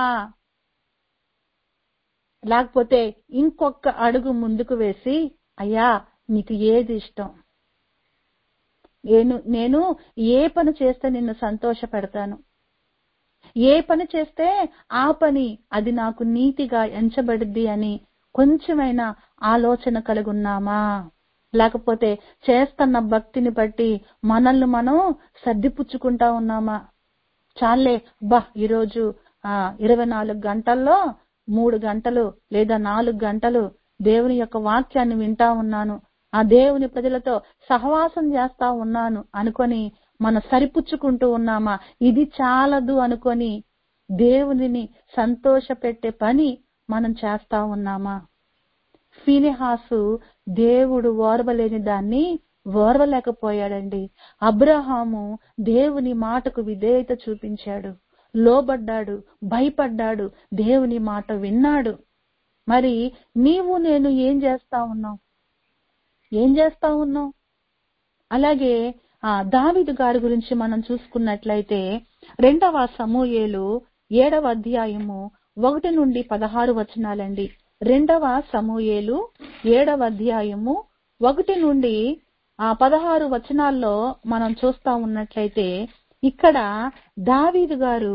లేకపోతే ఇంకొక అడుగు ముందుకు వేసి అయ్యా నీకు ఏది ఇష్టం నేను నేను ఏ పని చేస్తే నిన్ను సంతోష పెడతాను ఏ పని చేస్తే ఆ పని అది నాకు నీతిగా ఎంచబడిద్ది అని కొంచెమైనా ఆలోచన కలుగున్నామా లేకపోతే చేస్తున్న భక్తిని బట్టి మనల్ని మనం సర్దిపుచ్చుకుంటా ఉన్నామా చాలే బా ఈరోజు ఆ ఇరవై నాలుగు గంటల్లో మూడు గంటలు లేదా నాలుగు గంటలు దేవుని యొక్క వాక్యాన్ని వింటా ఉన్నాను ఆ దేవుని ప్రజలతో సహవాసం చేస్తా ఉన్నాను అనుకొని మనం సరిపుచ్చుకుంటూ ఉన్నామా ఇది చాలదు అనుకొని దేవునిని సంతోష పెట్టే పని మనం చేస్తా ఉన్నామా ఫీనిహాసు దేవుడు ఓర్వలేని దాన్ని ఓర్వలేకపోయాడండి అబ్రహాము దేవుని మాటకు విధేయత చూపించాడు లోబడ్డాడు భయపడ్డాడు దేవుని మాట విన్నాడు మరి నీవు నేను ఏం చేస్తా ఉన్నాం ఏం చేస్తా ఉన్నాం అలాగే ఆ దావిదు గారి గురించి మనం చూసుకున్నట్లయితే రెండవ సమూయేలు ఏడవ అధ్యాయము ఒకటి నుండి పదహారు వచనాలండి రెండవ సమూయేలు ఏడవ అధ్యాయము ఒకటి నుండి ఆ పదహారు వచనాల్లో మనం చూస్తా ఉన్నట్లయితే ఇక్కడ దావీదు గారు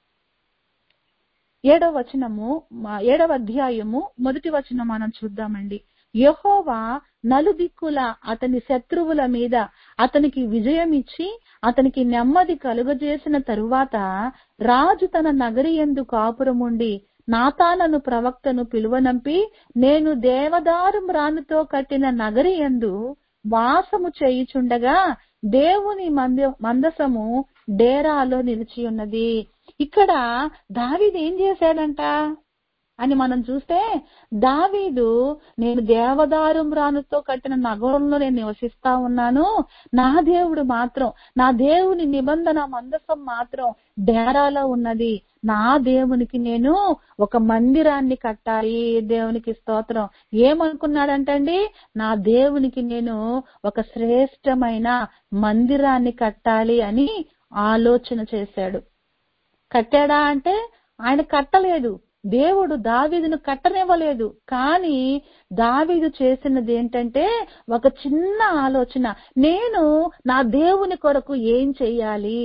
ఏడవ వచనము మ- ఏడవ అధ్యాయము మొదటి వచనం మనం చూద్దామండి యెహోవా నలుదిక్కుల అతని శత్రువుల మీద అతనికి విజయం ఇచ్చి అతనికి నెమ్మది కలుగజేసిన తరువాత రాజు తన నగరి ఎందు కాపురముండి నాతానను ప్రవక్తను పిలువనంపి నేను దేవదారు మ్రానుతో కట్టిన నగరి ఎందు వాసము చేయుచుండగా దేవుని మంద మందసము డేరాలో నిలిచి ఉన్నది ఇక్కడ దావీదు ఏం చేశాడంట అని మనం చూస్తే దావీదు నేను దేవదారు మ్రానుతో కట్టిన నగరంలో నేను నివసిస్తా ఉన్నాను నా దేవుడు మాత్రం నా దేవుని నిబంధన మందసం మాత్రం డేరాలో ఉన్నది నా దేవునికి నేను ఒక మందిరాన్ని కట్టాలి దేవునికి స్తోత్రం ఏమనుకున్నాడంటండి నా దేవునికి నేను ఒక శ్రేష్టమైన మందిరాన్ని కట్టాలి అని ఆలోచన చేశాడు కట్టాడా అంటే ఆయన కట్టలేదు దేవుడు దావీదును కట్టనివ్వలేదు కానీ దావీదు చేసినది ఏంటంటే ఒక చిన్న ఆలోచన నేను నా దేవుని కొరకు ఏం చెయ్యాలి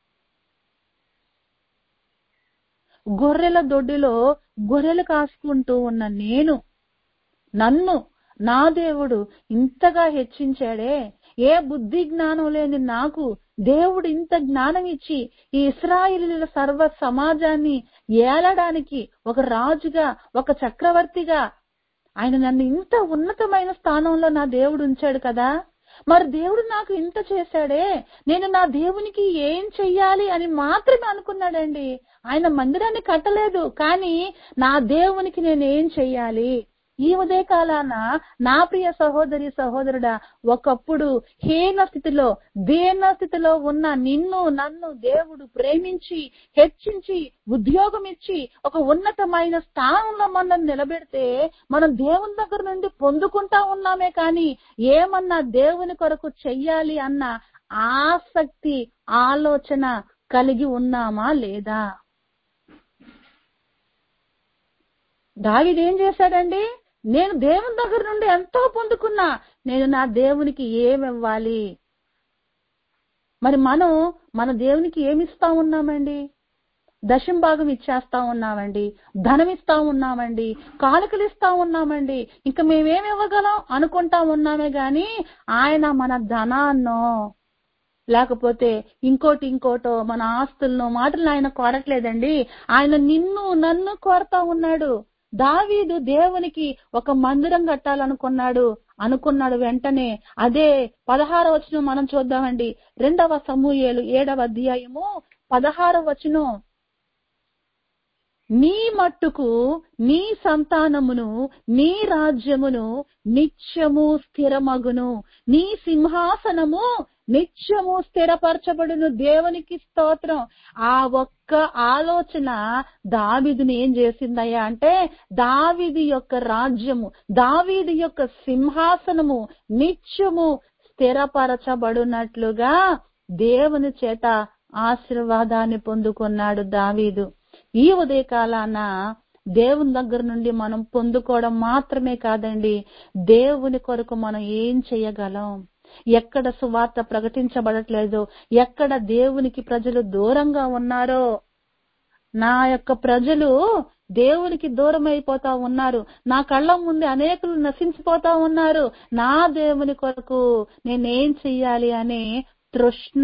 గొర్రెల దొడ్డిలో గొర్రెలు కాసుకుంటూ ఉన్న నేను నన్ను నా దేవుడు ఇంతగా హెచ్చించాడే ఏ బుద్ధి జ్ఞానం లేని నాకు దేవుడు ఇంత జ్ఞానం ఇచ్చి ఈ ఇస్రాయిలీల సర్వ సమాజాన్ని ఏలడానికి ఒక రాజుగా ఒక చక్రవర్తిగా ఆయన నన్ను ఇంత ఉన్నతమైన స్థానంలో నా దేవుడు ఉంచాడు కదా మరి దేవుడు నాకు ఇంత చేశాడే నేను నా దేవునికి ఏం చెయ్యాలి అని మాత్రమే అనుకున్నాడండి ఆయన మందిరాన్ని కట్టలేదు కానీ నా దేవునికి నేను ఏం చెయ్యాలి ఈ ఉదయ కాలాన నా ప్రియ సహోదరి సహోదరుడా ఒకప్పుడు హీన స్థితిలో దీన స్థితిలో ఉన్న నిన్ను నన్ను దేవుడు ప్రేమించి హెచ్చించి ఉద్యోగం ఇచ్చి ఒక ఉన్నతమైన స్థానంలో మనం నిలబెడితే మనం దేవుని దగ్గర నుండి పొందుకుంటా ఉన్నామే కానీ ఏమన్నా దేవుని కొరకు చెయ్యాలి అన్న ఆసక్తి ఆలోచన కలిగి ఉన్నామా లేదా దావిదేం చేశాడండి నేను దేవుని దగ్గర నుండి ఎంతో పొందుకున్నా నేను నా దేవునికి ఏమివ్వాలి మరి మనం మన దేవునికి ఏమిస్తా ఉన్నామండి దశం భాగం ఇచ్చేస్తా ఉన్నామండి ధనం ఇస్తా ఉన్నామండి కానుకలు ఇస్తా ఉన్నామండి ఇంకా మేమేమి ఇవ్వగలం అనుకుంటా ఉన్నామే గాని ఆయన మన ధనాన్నో లేకపోతే ఇంకోటి ఇంకోటో మన ఆస్తులను మాటలను ఆయన కోరట్లేదండి ఆయన నిన్ను నన్ను కోరుతా ఉన్నాడు దావీదు దేవునికి ఒక మందిరం కట్టాలనుకున్నాడు అనుకున్నాడు వెంటనే అదే పదహార వచనం మనం చూద్దామండి రెండవ సమూహేలు ఏడవ అధ్యాయము పదహార వచనం నీ మట్టుకు నీ సంతానమును నీ రాజ్యమును నిత్యము స్థిరమగును నీ సింహాసనము నిత్యము స్థిరపరచబడును దేవునికి స్తోత్రం ఆ ఒక్క ఆలోచన దావిదిని ఏం చేసిందయ్యా అంటే దావిది యొక్క రాజ్యము దావీది యొక్క సింహాసనము నిత్యము స్థిరపరచబడినట్లుగా దేవుని చేత ఆశీర్వాదాన్ని పొందుకున్నాడు దావీదు ఈ ఉదయకాలాన దేవుని దగ్గర నుండి మనం పొందుకోవడం మాత్రమే కాదండి దేవుని కొరకు మనం ఏం చేయగలం ఎక్కడ సువార్త ప్రకటించబడట్లేదో ఎక్కడ దేవునికి ప్రజలు దూరంగా ఉన్నారో నా యొక్క ప్రజలు దేవునికి దూరం అయిపోతా ఉన్నారు నా కళ్ళ ముందు అనేకులు నశించిపోతా ఉన్నారు నా దేవుని కొరకు నేనేం చెయ్యాలి అనే తృష్ణ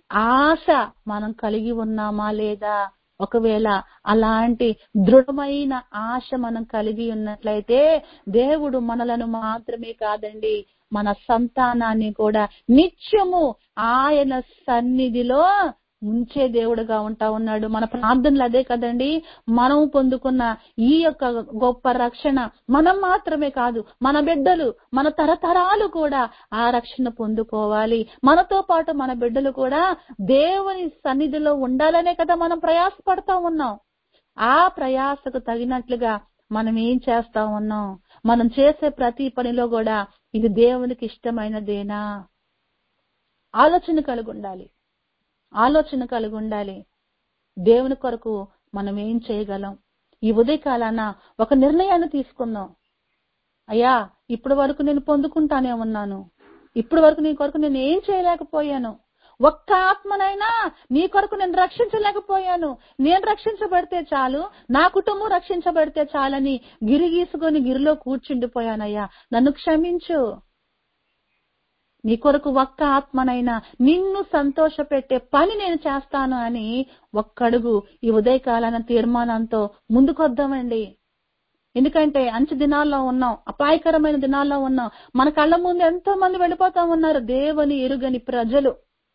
ఆశ మనం కలిగి ఉన్నామా లేదా ఒకవేళ అలాంటి దృఢమైన ఆశ మనం కలిగి ఉన్నట్లయితే దేవుడు మనలను మాత్రమే కాదండి మన సంతానాన్ని కూడా నిత్యము ఆయన సన్నిధిలో ఉంచే దేవుడుగా ఉంటా ఉన్నాడు మన ప్రార్థనలు అదే కదండి మనం పొందుకున్న ఈ యొక్క గొప్ప రక్షణ మనం మాత్రమే కాదు మన బిడ్డలు మన తరతరాలు కూడా ఆ రక్షణ పొందుకోవాలి మనతో పాటు మన బిడ్డలు కూడా దేవుని సన్నిధిలో ఉండాలనే కదా మనం ప్రయాసపడతా ఉన్నాం ఆ ప్రయాసకు తగినట్లుగా మనం ఏం చేస్తా ఉన్నాం మనం చేసే ప్రతి పనిలో కూడా ఇది దేవునికి ఇష్టమైనదేనా ఆలోచన కలిగి ఉండాలి ఆలోచన కలిగి ఉండాలి దేవుని కొరకు మనం ఏం చేయగలం ఈ ఉదయకాలాన ఒక నిర్ణయాన్ని తీసుకుందాం అయ్యా ఇప్పటి వరకు నేను పొందుకుంటానే ఉన్నాను ఇప్పటి వరకు నీ కొరకు నేను ఏం చేయలేకపోయాను ఒక్క ఆత్మనైనా నీ కొరకు నేను రక్షించలేకపోయాను నేను రక్షించబడితే చాలు నా కుటుంబం రక్షించబడితే చాలని గిరి గీసుకొని గిరిలో కూర్చుండిపోయానయ్యా నన్ను క్షమించు నీ కొరకు ఒక్క ఆత్మనైనా నిన్ను సంతోషపెట్టే పని నేను చేస్తాను అని ఒక్కడుగు ఈ ఉదయకాలాన తీర్మానంతో ముందుకొద్దామండి ఎందుకంటే అంచు దినాల్లో ఉన్నాం అపాయకరమైన దినాల్లో ఉన్నాం మన కళ్ళ ముందు ఎంతో మంది వెళ్ళిపోతా ఉన్నారు దేవుని ఎరుగని ప్రజలు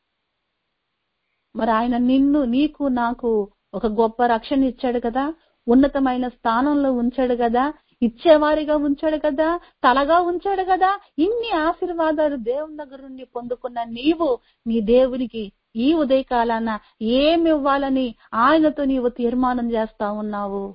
మరి ఆయన నిన్ను నీకు నాకు ఒక గొప్ప రక్షణ ఇచ్చాడు కదా ఉన్నతమైన స్థానంలో ఉంచాడు కదా ఇచ్చేవారిగా ఉంచాడు కదా తలగా ఉంచాడు కదా ఇన్ని ఆశీర్వాదాలు దేవుని దగ్గర నుండి పొందుకున్న నీవు నీ దేవునికి ఈ ఉదయకాలాన ఏమి ఇవ్వాలని ఆయనతో నీవు తీర్మానం చేస్తా ఉన్నావు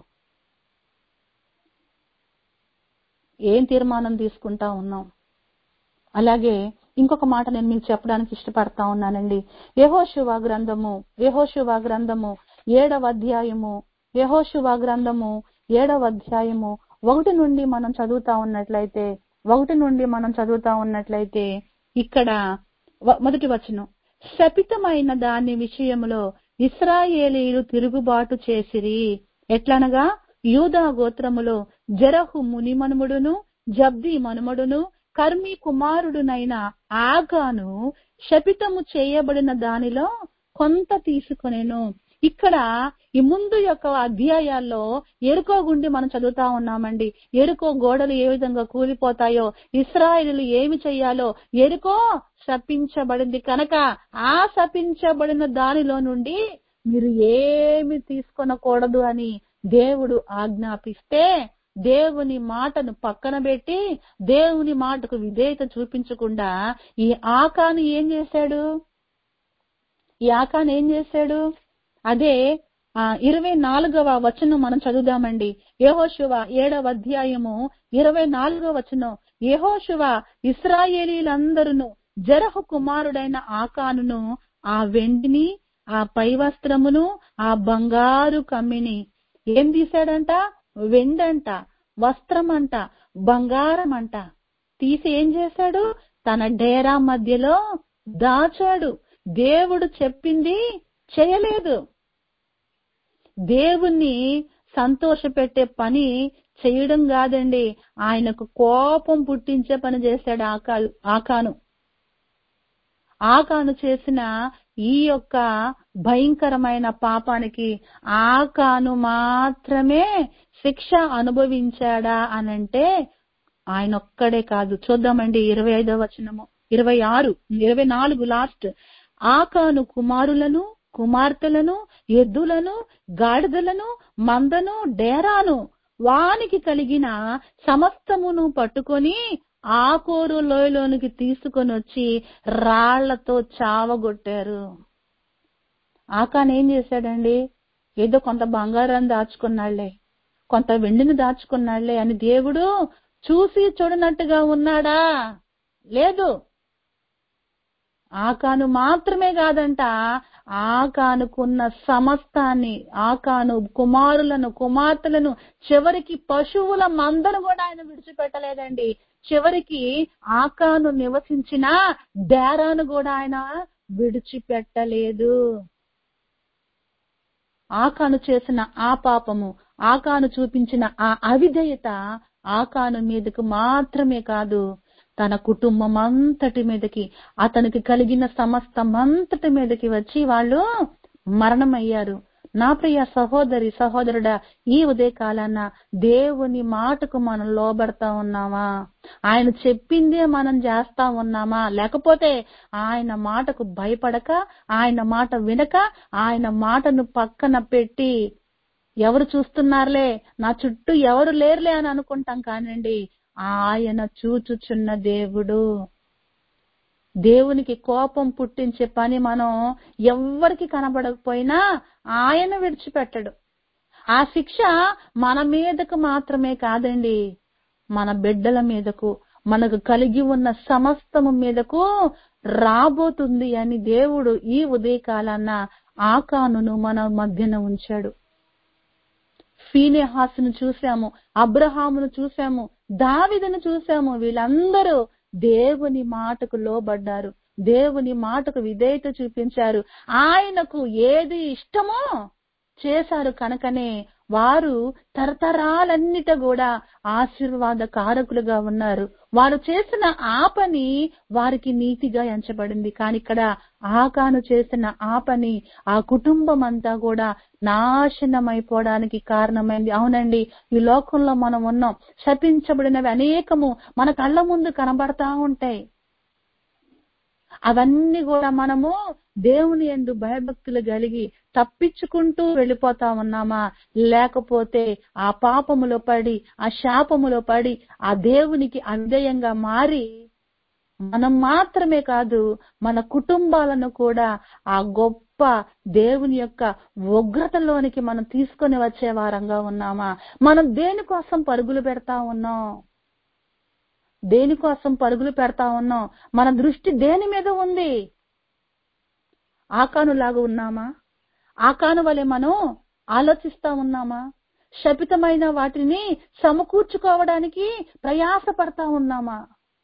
ఏం తీర్మానం తీసుకుంటా ఉన్నావు అలాగే ఇంకొక మాట నేను మీకు చెప్పడానికి ఇష్టపడతా ఉన్నానండి యహోశివ గ్రంథము యహోశివ గ్రంథము ఏడవ అధ్యాయము యహోశివ గ్రంథము ఏడవ అధ్యాయము ఒకటి నుండి మనం చదువుతా ఉన్నట్లయితే ఒకటి నుండి మనం చదువుతా ఉన్నట్లయితే ఇక్కడ వ- మొదటి వచనం శపితమైన దాని విషయములో ఇస్రాయేలీలు తిరుగుబాటు చేసిరి ఎట్లనగా యూదా గోత్రములో జరహు ముని మనుమడును జబ్ది మనుమడును కర్మి కుమారుడునైన ఆగాను శపితము చేయబడిన దానిలో కొంత తీసుకొనేను ఇక్కడ ఈ ముందు యొక్క అధ్యాయాల్లో ఎరుకో గుండి మనం చదువుతా ఉన్నామండి ఎరుకో గోడలు ఏ విధంగా కూలిపోతాయో ఇస్రాయేలు ఏమి చెయ్యాలో ఎరుకో శపించబడింది కనుక ఆ శపించబడిన దానిలో నుండి మీరు ఏమి తీసుకొనకూడదు అని దేవుడు ఆజ్ఞాపిస్తే దేవుని మాటను పక్కన పెట్టి దేవుని మాటకు విధేయత చూపించకుండా ఈ ఆకాను ఏం చేశాడు ఈ ఆకాను ఏం చేశాడు అదే ఆ ఇరవై నాలుగవ వచనం మనం చదువుదామండి యెహోషువ ఏడవ అధ్యాయము ఇరవై నాలుగవ వచనం యెహోషువ ఇస్రాయేలీలందరును జరహు కుమారుడైన ఆకానును ఆ వెండిని ఆ పై వస్త్రమును ఆ బంగారు కమ్మిని ఏం తీశాడంట వెండంట వస్త్రం అంట బంగారం అంట తీసి ఏం చేశాడు తన డేరా మధ్యలో దాచాడు దేవుడు చెప్పింది చేయలేదు దేవుణ్ణి సంతోషపెట్టే పని చేయడం కాదండి ఆయనకు కోపం పుట్టించే పని చేశాడు ఆకా ఆకాను ఆకాను చేసిన ఈ యొక్క భయంకరమైన పాపానికి ఆకాను మాత్రమే శిక్ష అనుభవించాడా అనంటే ఆయన ఒక్కడే కాదు చూద్దామండి ఇరవై ఐదవ వచనము ఇరవై ఆరు ఇరవై నాలుగు లాస్ట్ ఆకాను కుమారులను కుమార్తెలను ఎద్దులను గాడిదలను మందను డేరాను వానికి కలిగిన సమస్తమును పట్టుకొని ఆకోరు లోయలోనికి తీసుకొని వచ్చి రాళ్లతో చావగొట్టారు ఆకాన్ ఏం చేశాడండి ఏదో కొంత బంగారాన్ని దాచుకున్నాళ్లే కొంత వెండిని దాచుకున్నాళ్లే అని దేవుడు చూసి చూడనట్టుగా ఉన్నాడా లేదు ఆకాను మాత్రమే కాదంట ఆకానుకున్న సమస్తాన్ని ఆకాను కుమారులను కుమార్తెలను చివరికి పశువుల మందను కూడా ఆయన విడిచిపెట్టలేదండి చివరికి ఆకాను నివసించిన డేరాను కూడా ఆయన విడిచిపెట్టలేదు ఆకాను చేసిన ఆ పాపము ఆకాను చూపించిన ఆ అవిధేయత ఆకాను మీదకు మాత్రమే కాదు తన కుటుంబం అంతటి మీదకి అతనికి కలిగిన సమస్తం అంతటి మీదకి వచ్చి వాళ్ళు మరణమయ్యారు నా ప్రియ సహోదరి సహోదరుడా ఈ ఉదయ కాలాన దేవుని మాటకు మనం లోబడతా ఉన్నామా ఆయన చెప్పిందే మనం చేస్తా ఉన్నామా లేకపోతే ఆయన మాటకు భయపడక ఆయన మాట వినక ఆయన మాటను పక్కన పెట్టి ఎవరు చూస్తున్నారులే నా చుట్టూ ఎవరు లేరులే అని అనుకుంటాం కానండి ఆయన చూచుచున్న దేవుడు దేవునికి కోపం పుట్టించే పని మనం ఎవ్వరికి కనబడకపోయినా ఆయన విడిచిపెట్టడు ఆ శిక్ష మన మీదకు మాత్రమే కాదండి మన బిడ్డల మీదకు మనకు కలిగి ఉన్న సమస్తము మీదకు రాబోతుంది అని దేవుడు ఈ ఉదయకాలాన ఆకానును మన మధ్యన ఉంచాడు ఫీనెహాసును చూశాము అబ్రహామును చూశాము దావిదను చూశాము వీళ్ళందరూ దేవుని మాటకు లోబడ్డారు దేవుని మాటకు విధేయత చూపించారు ఆయనకు ఏది ఇష్టమో చేశారు కనుకనే వారు తరతరాలన్నిట కూడా ఆశీర్వాద కారకులుగా ఉన్నారు వారు చేసిన ఆ పని వారికి నీతిగా ఎంచబడింది కానీ ఇక్కడ ఆకాను చేసిన ఆ పని ఆ కుటుంబం అంతా కూడా నాశనమైపోవడానికి కారణమైంది అవునండి ఈ లోకంలో మనం ఉన్నాం శపించబడినవి అనేకము మన కళ్ళ ముందు కనబడతా ఉంటాయి అవన్నీ కూడా మనము దేవుని ఎందు భయభక్తులు కలిగి తప్పించుకుంటూ వెళ్ళిపోతా ఉన్నామా లేకపోతే ఆ పాపములో పడి ఆ శాపములో పడి ఆ దేవునికి అవిధేయంగా మారి మనం మాత్రమే కాదు మన కుటుంబాలను కూడా ఆ గొప్ప దేవుని యొక్క ఉగ్రతలోనికి మనం తీసుకొని వచ్చే వారంగా ఉన్నామా మనం దేనికోసం పరుగులు పెడతా ఉన్నాం దేనికోసం పరుగులు పెడతా ఉన్నాం మన దృష్టి దేని మీద ఉంది ఆకానులాగా ఉన్నామా ఆకాను వలె మనం ఆలోచిస్తా ఉన్నామా శపితమైన వాటిని సమకూర్చుకోవడానికి ప్రయాసపడతా ఉన్నామా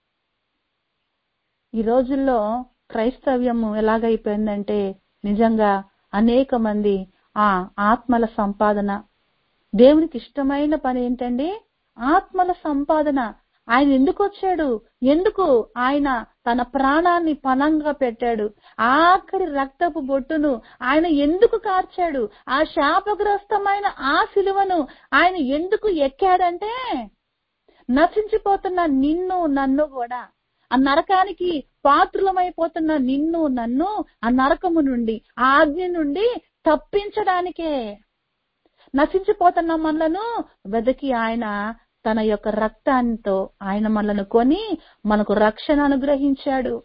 ఈ రోజుల్లో క్రైస్తవ్యము ఎలాగైపోయిందంటే నిజంగా అనేక మంది ఆ ఆత్మల సంపాదన దేవునికి ఇష్టమైన పని ఏంటండి ఆత్మల సంపాదన ఆయన ఎందుకు వచ్చాడు ఎందుకు ఆయన తన ప్రాణాన్ని పణంగా పెట్టాడు ఆఖరి రక్తపు బొట్టును ఆయన ఎందుకు కార్చాడు ఆ శాపగ్రస్తమైన ఆ సిలువను ఆయన ఎందుకు ఎక్కాడంటే నశించిపోతున్న నిన్ను నన్ను కూడా ఆ నరకానికి పాత్రులమైపోతున్న నిన్ను నన్ను ఆ నరకము నుండి ఆ ఆజ్ఞ నుండి తప్పించడానికే నశించిపోతున్న మనలను వెదకి ఆయన తన యొక్క రక్తాంతో ఆయన మనలను కొని మనకు రక్షణ అనుగ్రహించాడు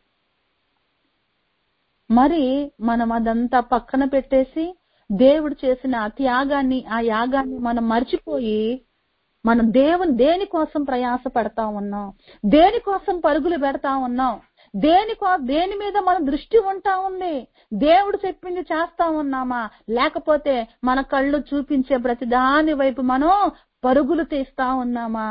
మరి మనం అదంతా పక్కన పెట్టేసి దేవుడు చేసిన ఆ త్యాగాన్ని ఆ యాగాన్ని మనం మర్చిపోయి మనం దేవుని దేనికోసం ప్రయాస పడతా ఉన్నాం దేనికోసం పరుగులు పెడతా ఉన్నాం దేనికో దేని మీద మన దృష్టి ఉంటా ఉంది దేవుడు చెప్పింది చేస్తా ఉన్నామా లేకపోతే మన కళ్ళు చూపించే ప్రతి దాని వైపు మనం పరుగులు తీస్తా ఉన్నామా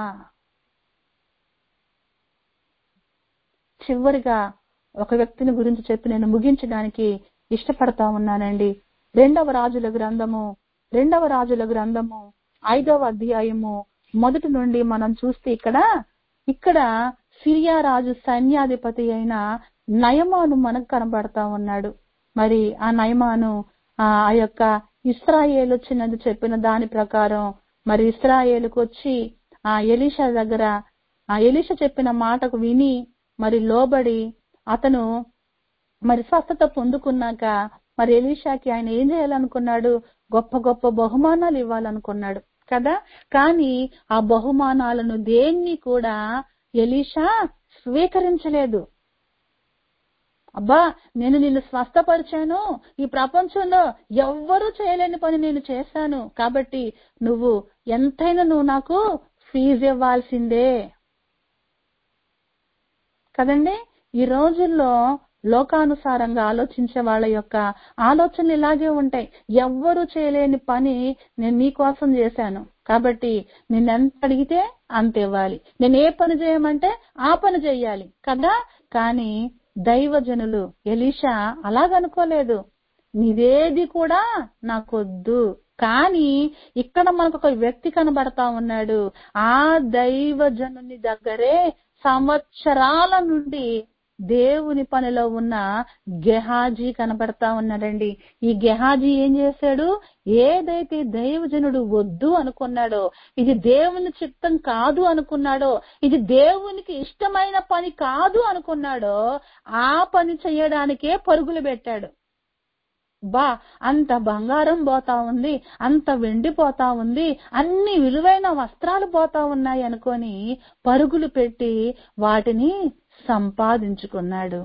చివరిగా ఒక వ్యక్తిని గురించి చెప్పి నేను ముగించడానికి ఇష్టపడతా ఉన్నానండి రెండవ రాజుల గ్రంథము రెండవ రాజుల గ్రంథము ఐదవ అధ్యాయము మొదటి నుండి మనం చూస్తే ఇక్కడ ఇక్కడ సిరియా రాజు సైన్యాధిపతి అయిన నయమాను మనకు కనబడతా ఉన్నాడు మరి ఆ నయమాను ఆ యొక్క ఇస్రాయేల్ వచ్చినది చెప్పిన దాని ప్రకారం మరి ఇస్రాయేలుకు వచ్చి ఆ ఎలీషా దగ్గర ఆ ఎలీషా చెప్పిన మాటకు విని మరి లోబడి అతను మరి స్వస్థత పొందుకున్నాక మరి ఎలీషాకి ఆయన ఏం చేయాలనుకున్నాడు గొప్ప గొప్ప బహుమానాలు ఇవ్వాలనుకున్నాడు కదా కానీ ఆ బహుమానాలను దేన్ని కూడా ఎలీషా స్వీకరించలేదు అబ్బా నేను నిన్ను స్వస్థపరిచాను ఈ ప్రపంచంలో ఎవ్వరూ చేయలేని పని నేను చేశాను కాబట్టి నువ్వు ఎంతైనా నువ్వు నాకు ఫీజు ఇవ్వాల్సిందే కదండి ఈ రోజుల్లో లోకానుసారంగా ఆలోచించే వాళ్ళ యొక్క ఆలోచనలు ఇలాగే ఉంటాయి ఎవ్వరూ చేయలేని పని నేను నీ కోసం చేశాను కాబట్టి నిన్నెంత అడిగితే అంత ఇవ్వాలి నేను ఏ పని చేయమంటే ఆ పని చెయ్యాలి కదా కానీ దైవజనులు ఎలీషా అలాగనుకోలేదు నీదేది కూడా నాకొద్దు కానీ ఇక్కడ మనకు ఒక వ్యక్తి కనబడతా ఉన్నాడు ఆ దైవజనుని దగ్గరే సంవత్సరాల నుండి దేవుని పనిలో ఉన్న గెహాజీ కనబడతా ఉన్నాడండి ఈ గెహాజీ ఏం చేశాడు ఏదైతే దైవజనుడు వద్దు అనుకున్నాడో ఇది దేవుని చిత్తం కాదు అనుకున్నాడో ఇది దేవునికి ఇష్టమైన పని కాదు అనుకున్నాడో ఆ పని చేయడానికే పరుగులు పెట్టాడు బా అంత బంగారం పోతా ఉంది అంత వెండి పోతా ఉంది అన్ని విలువైన వస్త్రాలు పోతా ఉన్నాయి అనుకొని పరుగులు పెట్టి వాటిని సంపాదించుకున్నాడు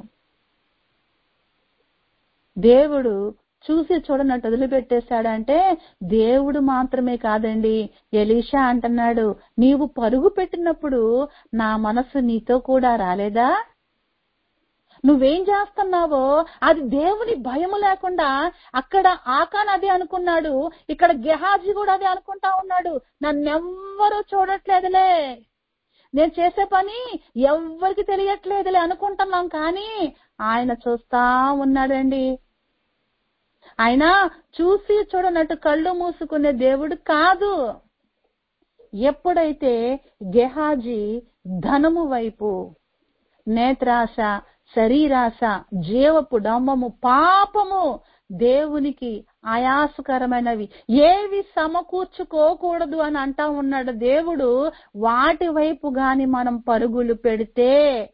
దేవుడు చూసి చూడనట్టు వదిలిపెట్టేశాడంటే దేవుడు మాత్రమే కాదండి ఎలీషా అంటున్నాడు నీవు పరుగు పెట్టినప్పుడు నా మనసు నీతో కూడా రాలేదా నువ్వేం చేస్తున్నావో అది దేవుని భయము లేకుండా అక్కడ ఆకాన్ అదే అనుకున్నాడు ఇక్కడ గెహాజీ కూడా అదే అనుకుంటా ఉన్నాడు నన్నెవ్వరూ చూడట్లేదులే నేను చేసే పని ఎవ్వరికి తెలియట్లేదులే అనుకుంటున్నాం కానీ ఆయన చూస్తా ఉన్నాడండి ఆయన చూసి చూడనట్టు కళ్ళు మూసుకునే దేవుడు కాదు ఎప్పుడైతే గెహాజీ ధనము వైపు నేత్రాశ శరీరాశ జీవపు డంబము పాపము దేవునికి ఆయాసకరమైనవి ఏవి సమకూర్చుకోకూడదు అని అంటా ఉన్నాడు దేవుడు వాటి వైపు గాని మనం పరుగులు పెడితే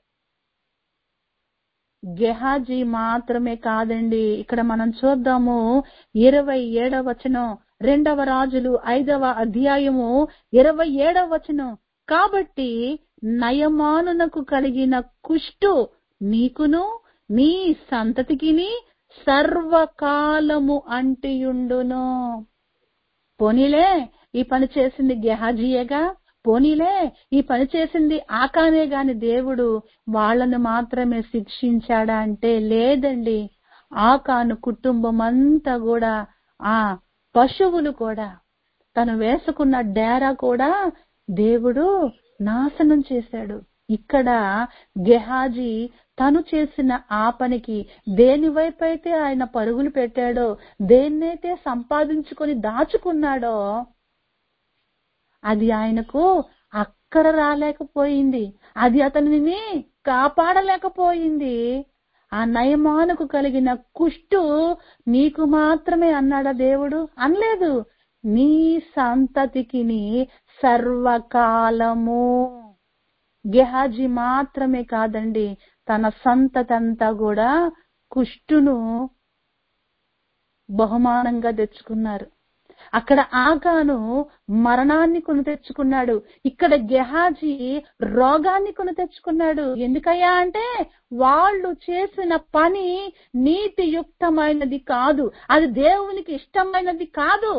గెహాజీ మాత్రమే కాదండి ఇక్కడ మనం చూద్దాము ఇరవై ఏడవ వచనం రెండవ రాజులు ఐదవ అధ్యాయము ఇరవై ఏడవ వచనం కాబట్టి నయమానునకు కలిగిన కుష్టు నీకును నీ సంతతికిని సర్వకాలము అంటియుండును పోనీలే ఈ పని చేసింది గెహాజీయేగా పోనీలే ఈ పని చేసింది ఆకానే గాని దేవుడు వాళ్ళను మాత్రమే శిక్షించాడా అంటే లేదండి ఆకాను కుటుంబం అంతా కూడా ఆ పశువులు కూడా తను వేసుకున్న డేరా కూడా దేవుడు నాశనం చేశాడు ఇక్కడ గెహాజీ తను చేసిన ఆ పనికి దేని వైపైతే ఆయన పరుగులు పెట్టాడో దేన్నైతే సంపాదించుకొని దాచుకున్నాడో అది ఆయనకు అక్కడ రాలేకపోయింది అది అతనిని కాపాడలేకపోయింది ఆ నయమానుకు కలిగిన కుష్టు నీకు మాత్రమే అన్నాడా దేవుడు అనలేదు నీ సంతతికి సర్వకాలము గెహాజీ మాత్రమే కాదండి తన సంతతంతా కూడా కుష్టును బహుమానంగా తెచ్చుకున్నారు అక్కడ ఆగాను మరణాన్ని కొని తెచ్చుకున్నాడు ఇక్కడ గెహాజీ రోగాన్ని కొని తెచ్చుకున్నాడు ఎందుకయ్యా అంటే వాళ్ళు చేసిన పని నీతియుక్తమైనది కాదు అది దేవునికి ఇష్టమైనది కాదు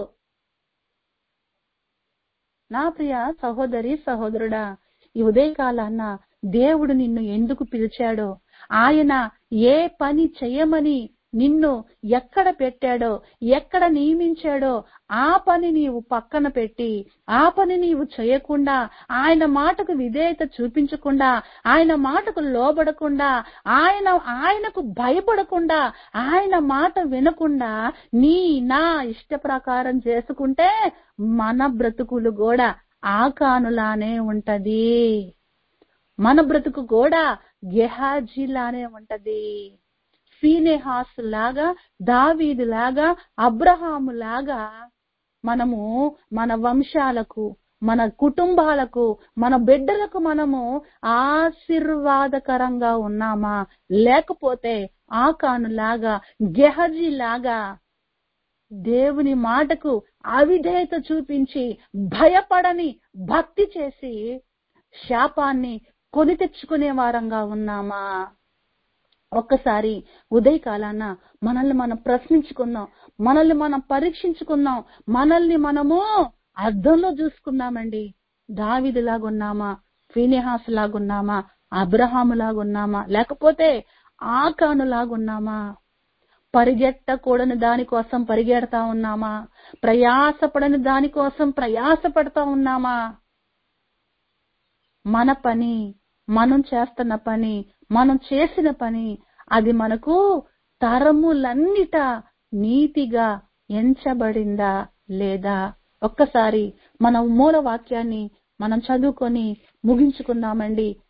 నా ప్రియ సహోదరి సహోదరుడా ఈ ఉదయకాలాన్న దేవుడు నిన్ను ఎందుకు పిలిచాడో ఆయన ఏ పని చేయమని నిన్ను ఎక్కడ పెట్టాడో ఎక్కడ నియమించాడో ఆ పని నీవు పక్కన పెట్టి ఆ పని నీవు చేయకుండా ఆయన మాటకు విధేయత చూపించకుండా ఆయన మాటకు లోబడకుండా ఆయన ఆయనకు భయపడకుండా ఆయన మాట వినకుండా నీ నా ఇష్ట ప్రకారం చేసుకుంటే మన బ్రతుకులు కూడా ఆకానులానే ఉంటది మన బ్రతుకు కూడా గెహాజీలానే ఉంటది ఫీనెహాస్ లాగా దావీదు లాగా అబ్రహాము లాగా మనము మన వంశాలకు మన కుటుంబాలకు మన బిడ్డలకు మనము ఆశీర్వాదకరంగా ఉన్నామా లేకపోతే ఆకాను లాగా గెహజీ లాగా దేవుని మాటకు అవిధేయత చూపించి భయపడని భక్తి చేసి శాపాన్ని కొని తెచ్చుకునే వారంగా ఉన్నామా ఒక్కసారి ఉదయకాలాన మనల్ని మనం ప్రశ్నించుకుందాం మనల్ని మనం పరీక్షించుకుందాం మనల్ని మనము అర్థంలో చూసుకుందామండి దావిది లాగున్నామా ఫీనిహాస్ లాగున్నామా అబ్రహాము లాగున్నామా లేకపోతే ఆకాను లాగున్నామా పరిగెట్టకూడని దానికోసం పరిగెడతా ఉన్నామా ప్రయాసపడని దానికోసం ప్రయాసపడతా ఉన్నామా మన పని మనం చేస్తున్న పని మనం చేసిన పని అది మనకు తరములన్నిట నీతిగా ఎంచబడిందా లేదా ఒక్కసారి మన మూల వాక్యాన్ని మనం చదువుకొని ముగించుకుందామండి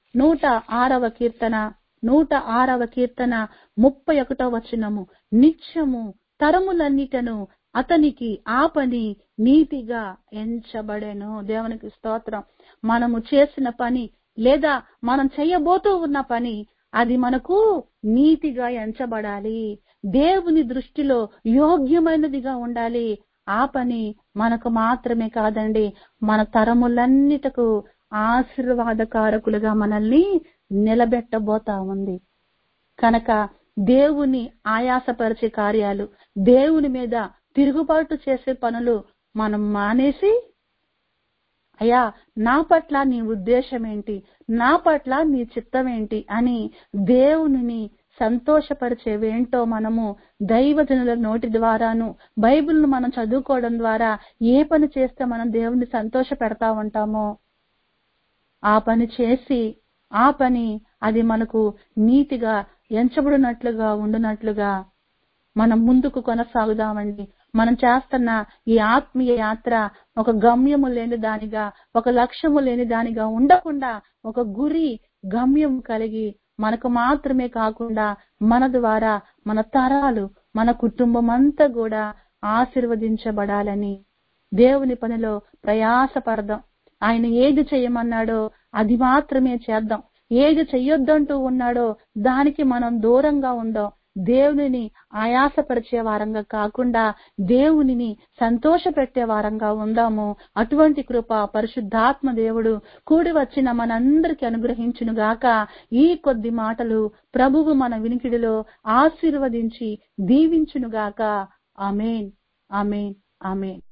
నూట ఆరవ కీర్తన నూట ఆరవ కీర్తన ముప్పై ఒకటో వచనము నిత్యము తరములన్నిటను అతనికి ఆ పని నీతిగా ఎంచబడెను దేవునికి స్తోత్రం మనము చేసిన పని లేదా మనం చేయబోతూ ఉన్న పని అది మనకు నీతిగా ఎంచబడాలి దేవుని దృష్టిలో యోగ్యమైనదిగా ఉండాలి ఆ పని మనకు మాత్రమే కాదండి మన తరములన్నిటకు ఆశీర్వాదకారకులుగా మనల్ని నిలబెట్టబోతా ఉంది కనుక దేవుని ఆయాసపరిచే కార్యాలు దేవుని మీద తిరుగుబాటు చేసే పనులు మనం మానేసి అయ్యా నా పట్ల నీ ఉద్దేశం ఏంటి నా పట్ల నీ చిత్తం ఏంటి అని దేవునిని సంతోషపరిచేవేంటో మనము దైవజనుల నోటి ద్వారాను బైబిల్ను మనం చదువుకోవడం ద్వారా ఏ పని చేస్తే మనం దేవుని సంతోష పెడతా ఉంటామో ఆ పని చేసి ఆ పని అది మనకు నీతిగా ఎంచబడినట్లుగా ఉండునట్లుగా మనం ముందుకు కొనసాగుదామండి మనం చేస్తున్న ఈ ఆత్మీయ యాత్ర ఒక గమ్యము లేని దానిగా ఒక లక్ష్యము లేని దానిగా ఉండకుండా ఒక గురి గమ్యం కలిగి మనకు మాత్రమే కాకుండా మన ద్వారా మన తరాలు మన కుటుంబం అంతా కూడా ఆశీర్వదించబడాలని దేవుని పనిలో ప్రయాసపడదాం ఆయన ఏది చేయమన్నాడో అది మాత్రమే చేద్దాం ఏది చెయ్యొద్దంటూ ఉన్నాడో దానికి మనం దూరంగా ఉందాం దేవునిని ఆయాసపరిచే వారంగా కాకుండా దేవునిని సంతోష పెట్టే వారంగా ఉందాము అటువంటి కృప పరిశుద్ధాత్మ దేవుడు కూడి వచ్చిన మనందరికి అనుగ్రహించును గాక ఈ కొద్ది మాటలు ప్రభువు మన వినికిడిలో ఆశీర్వదించి దీవించును గాక ఆమెన్ ఆమెన్ ఆమెన్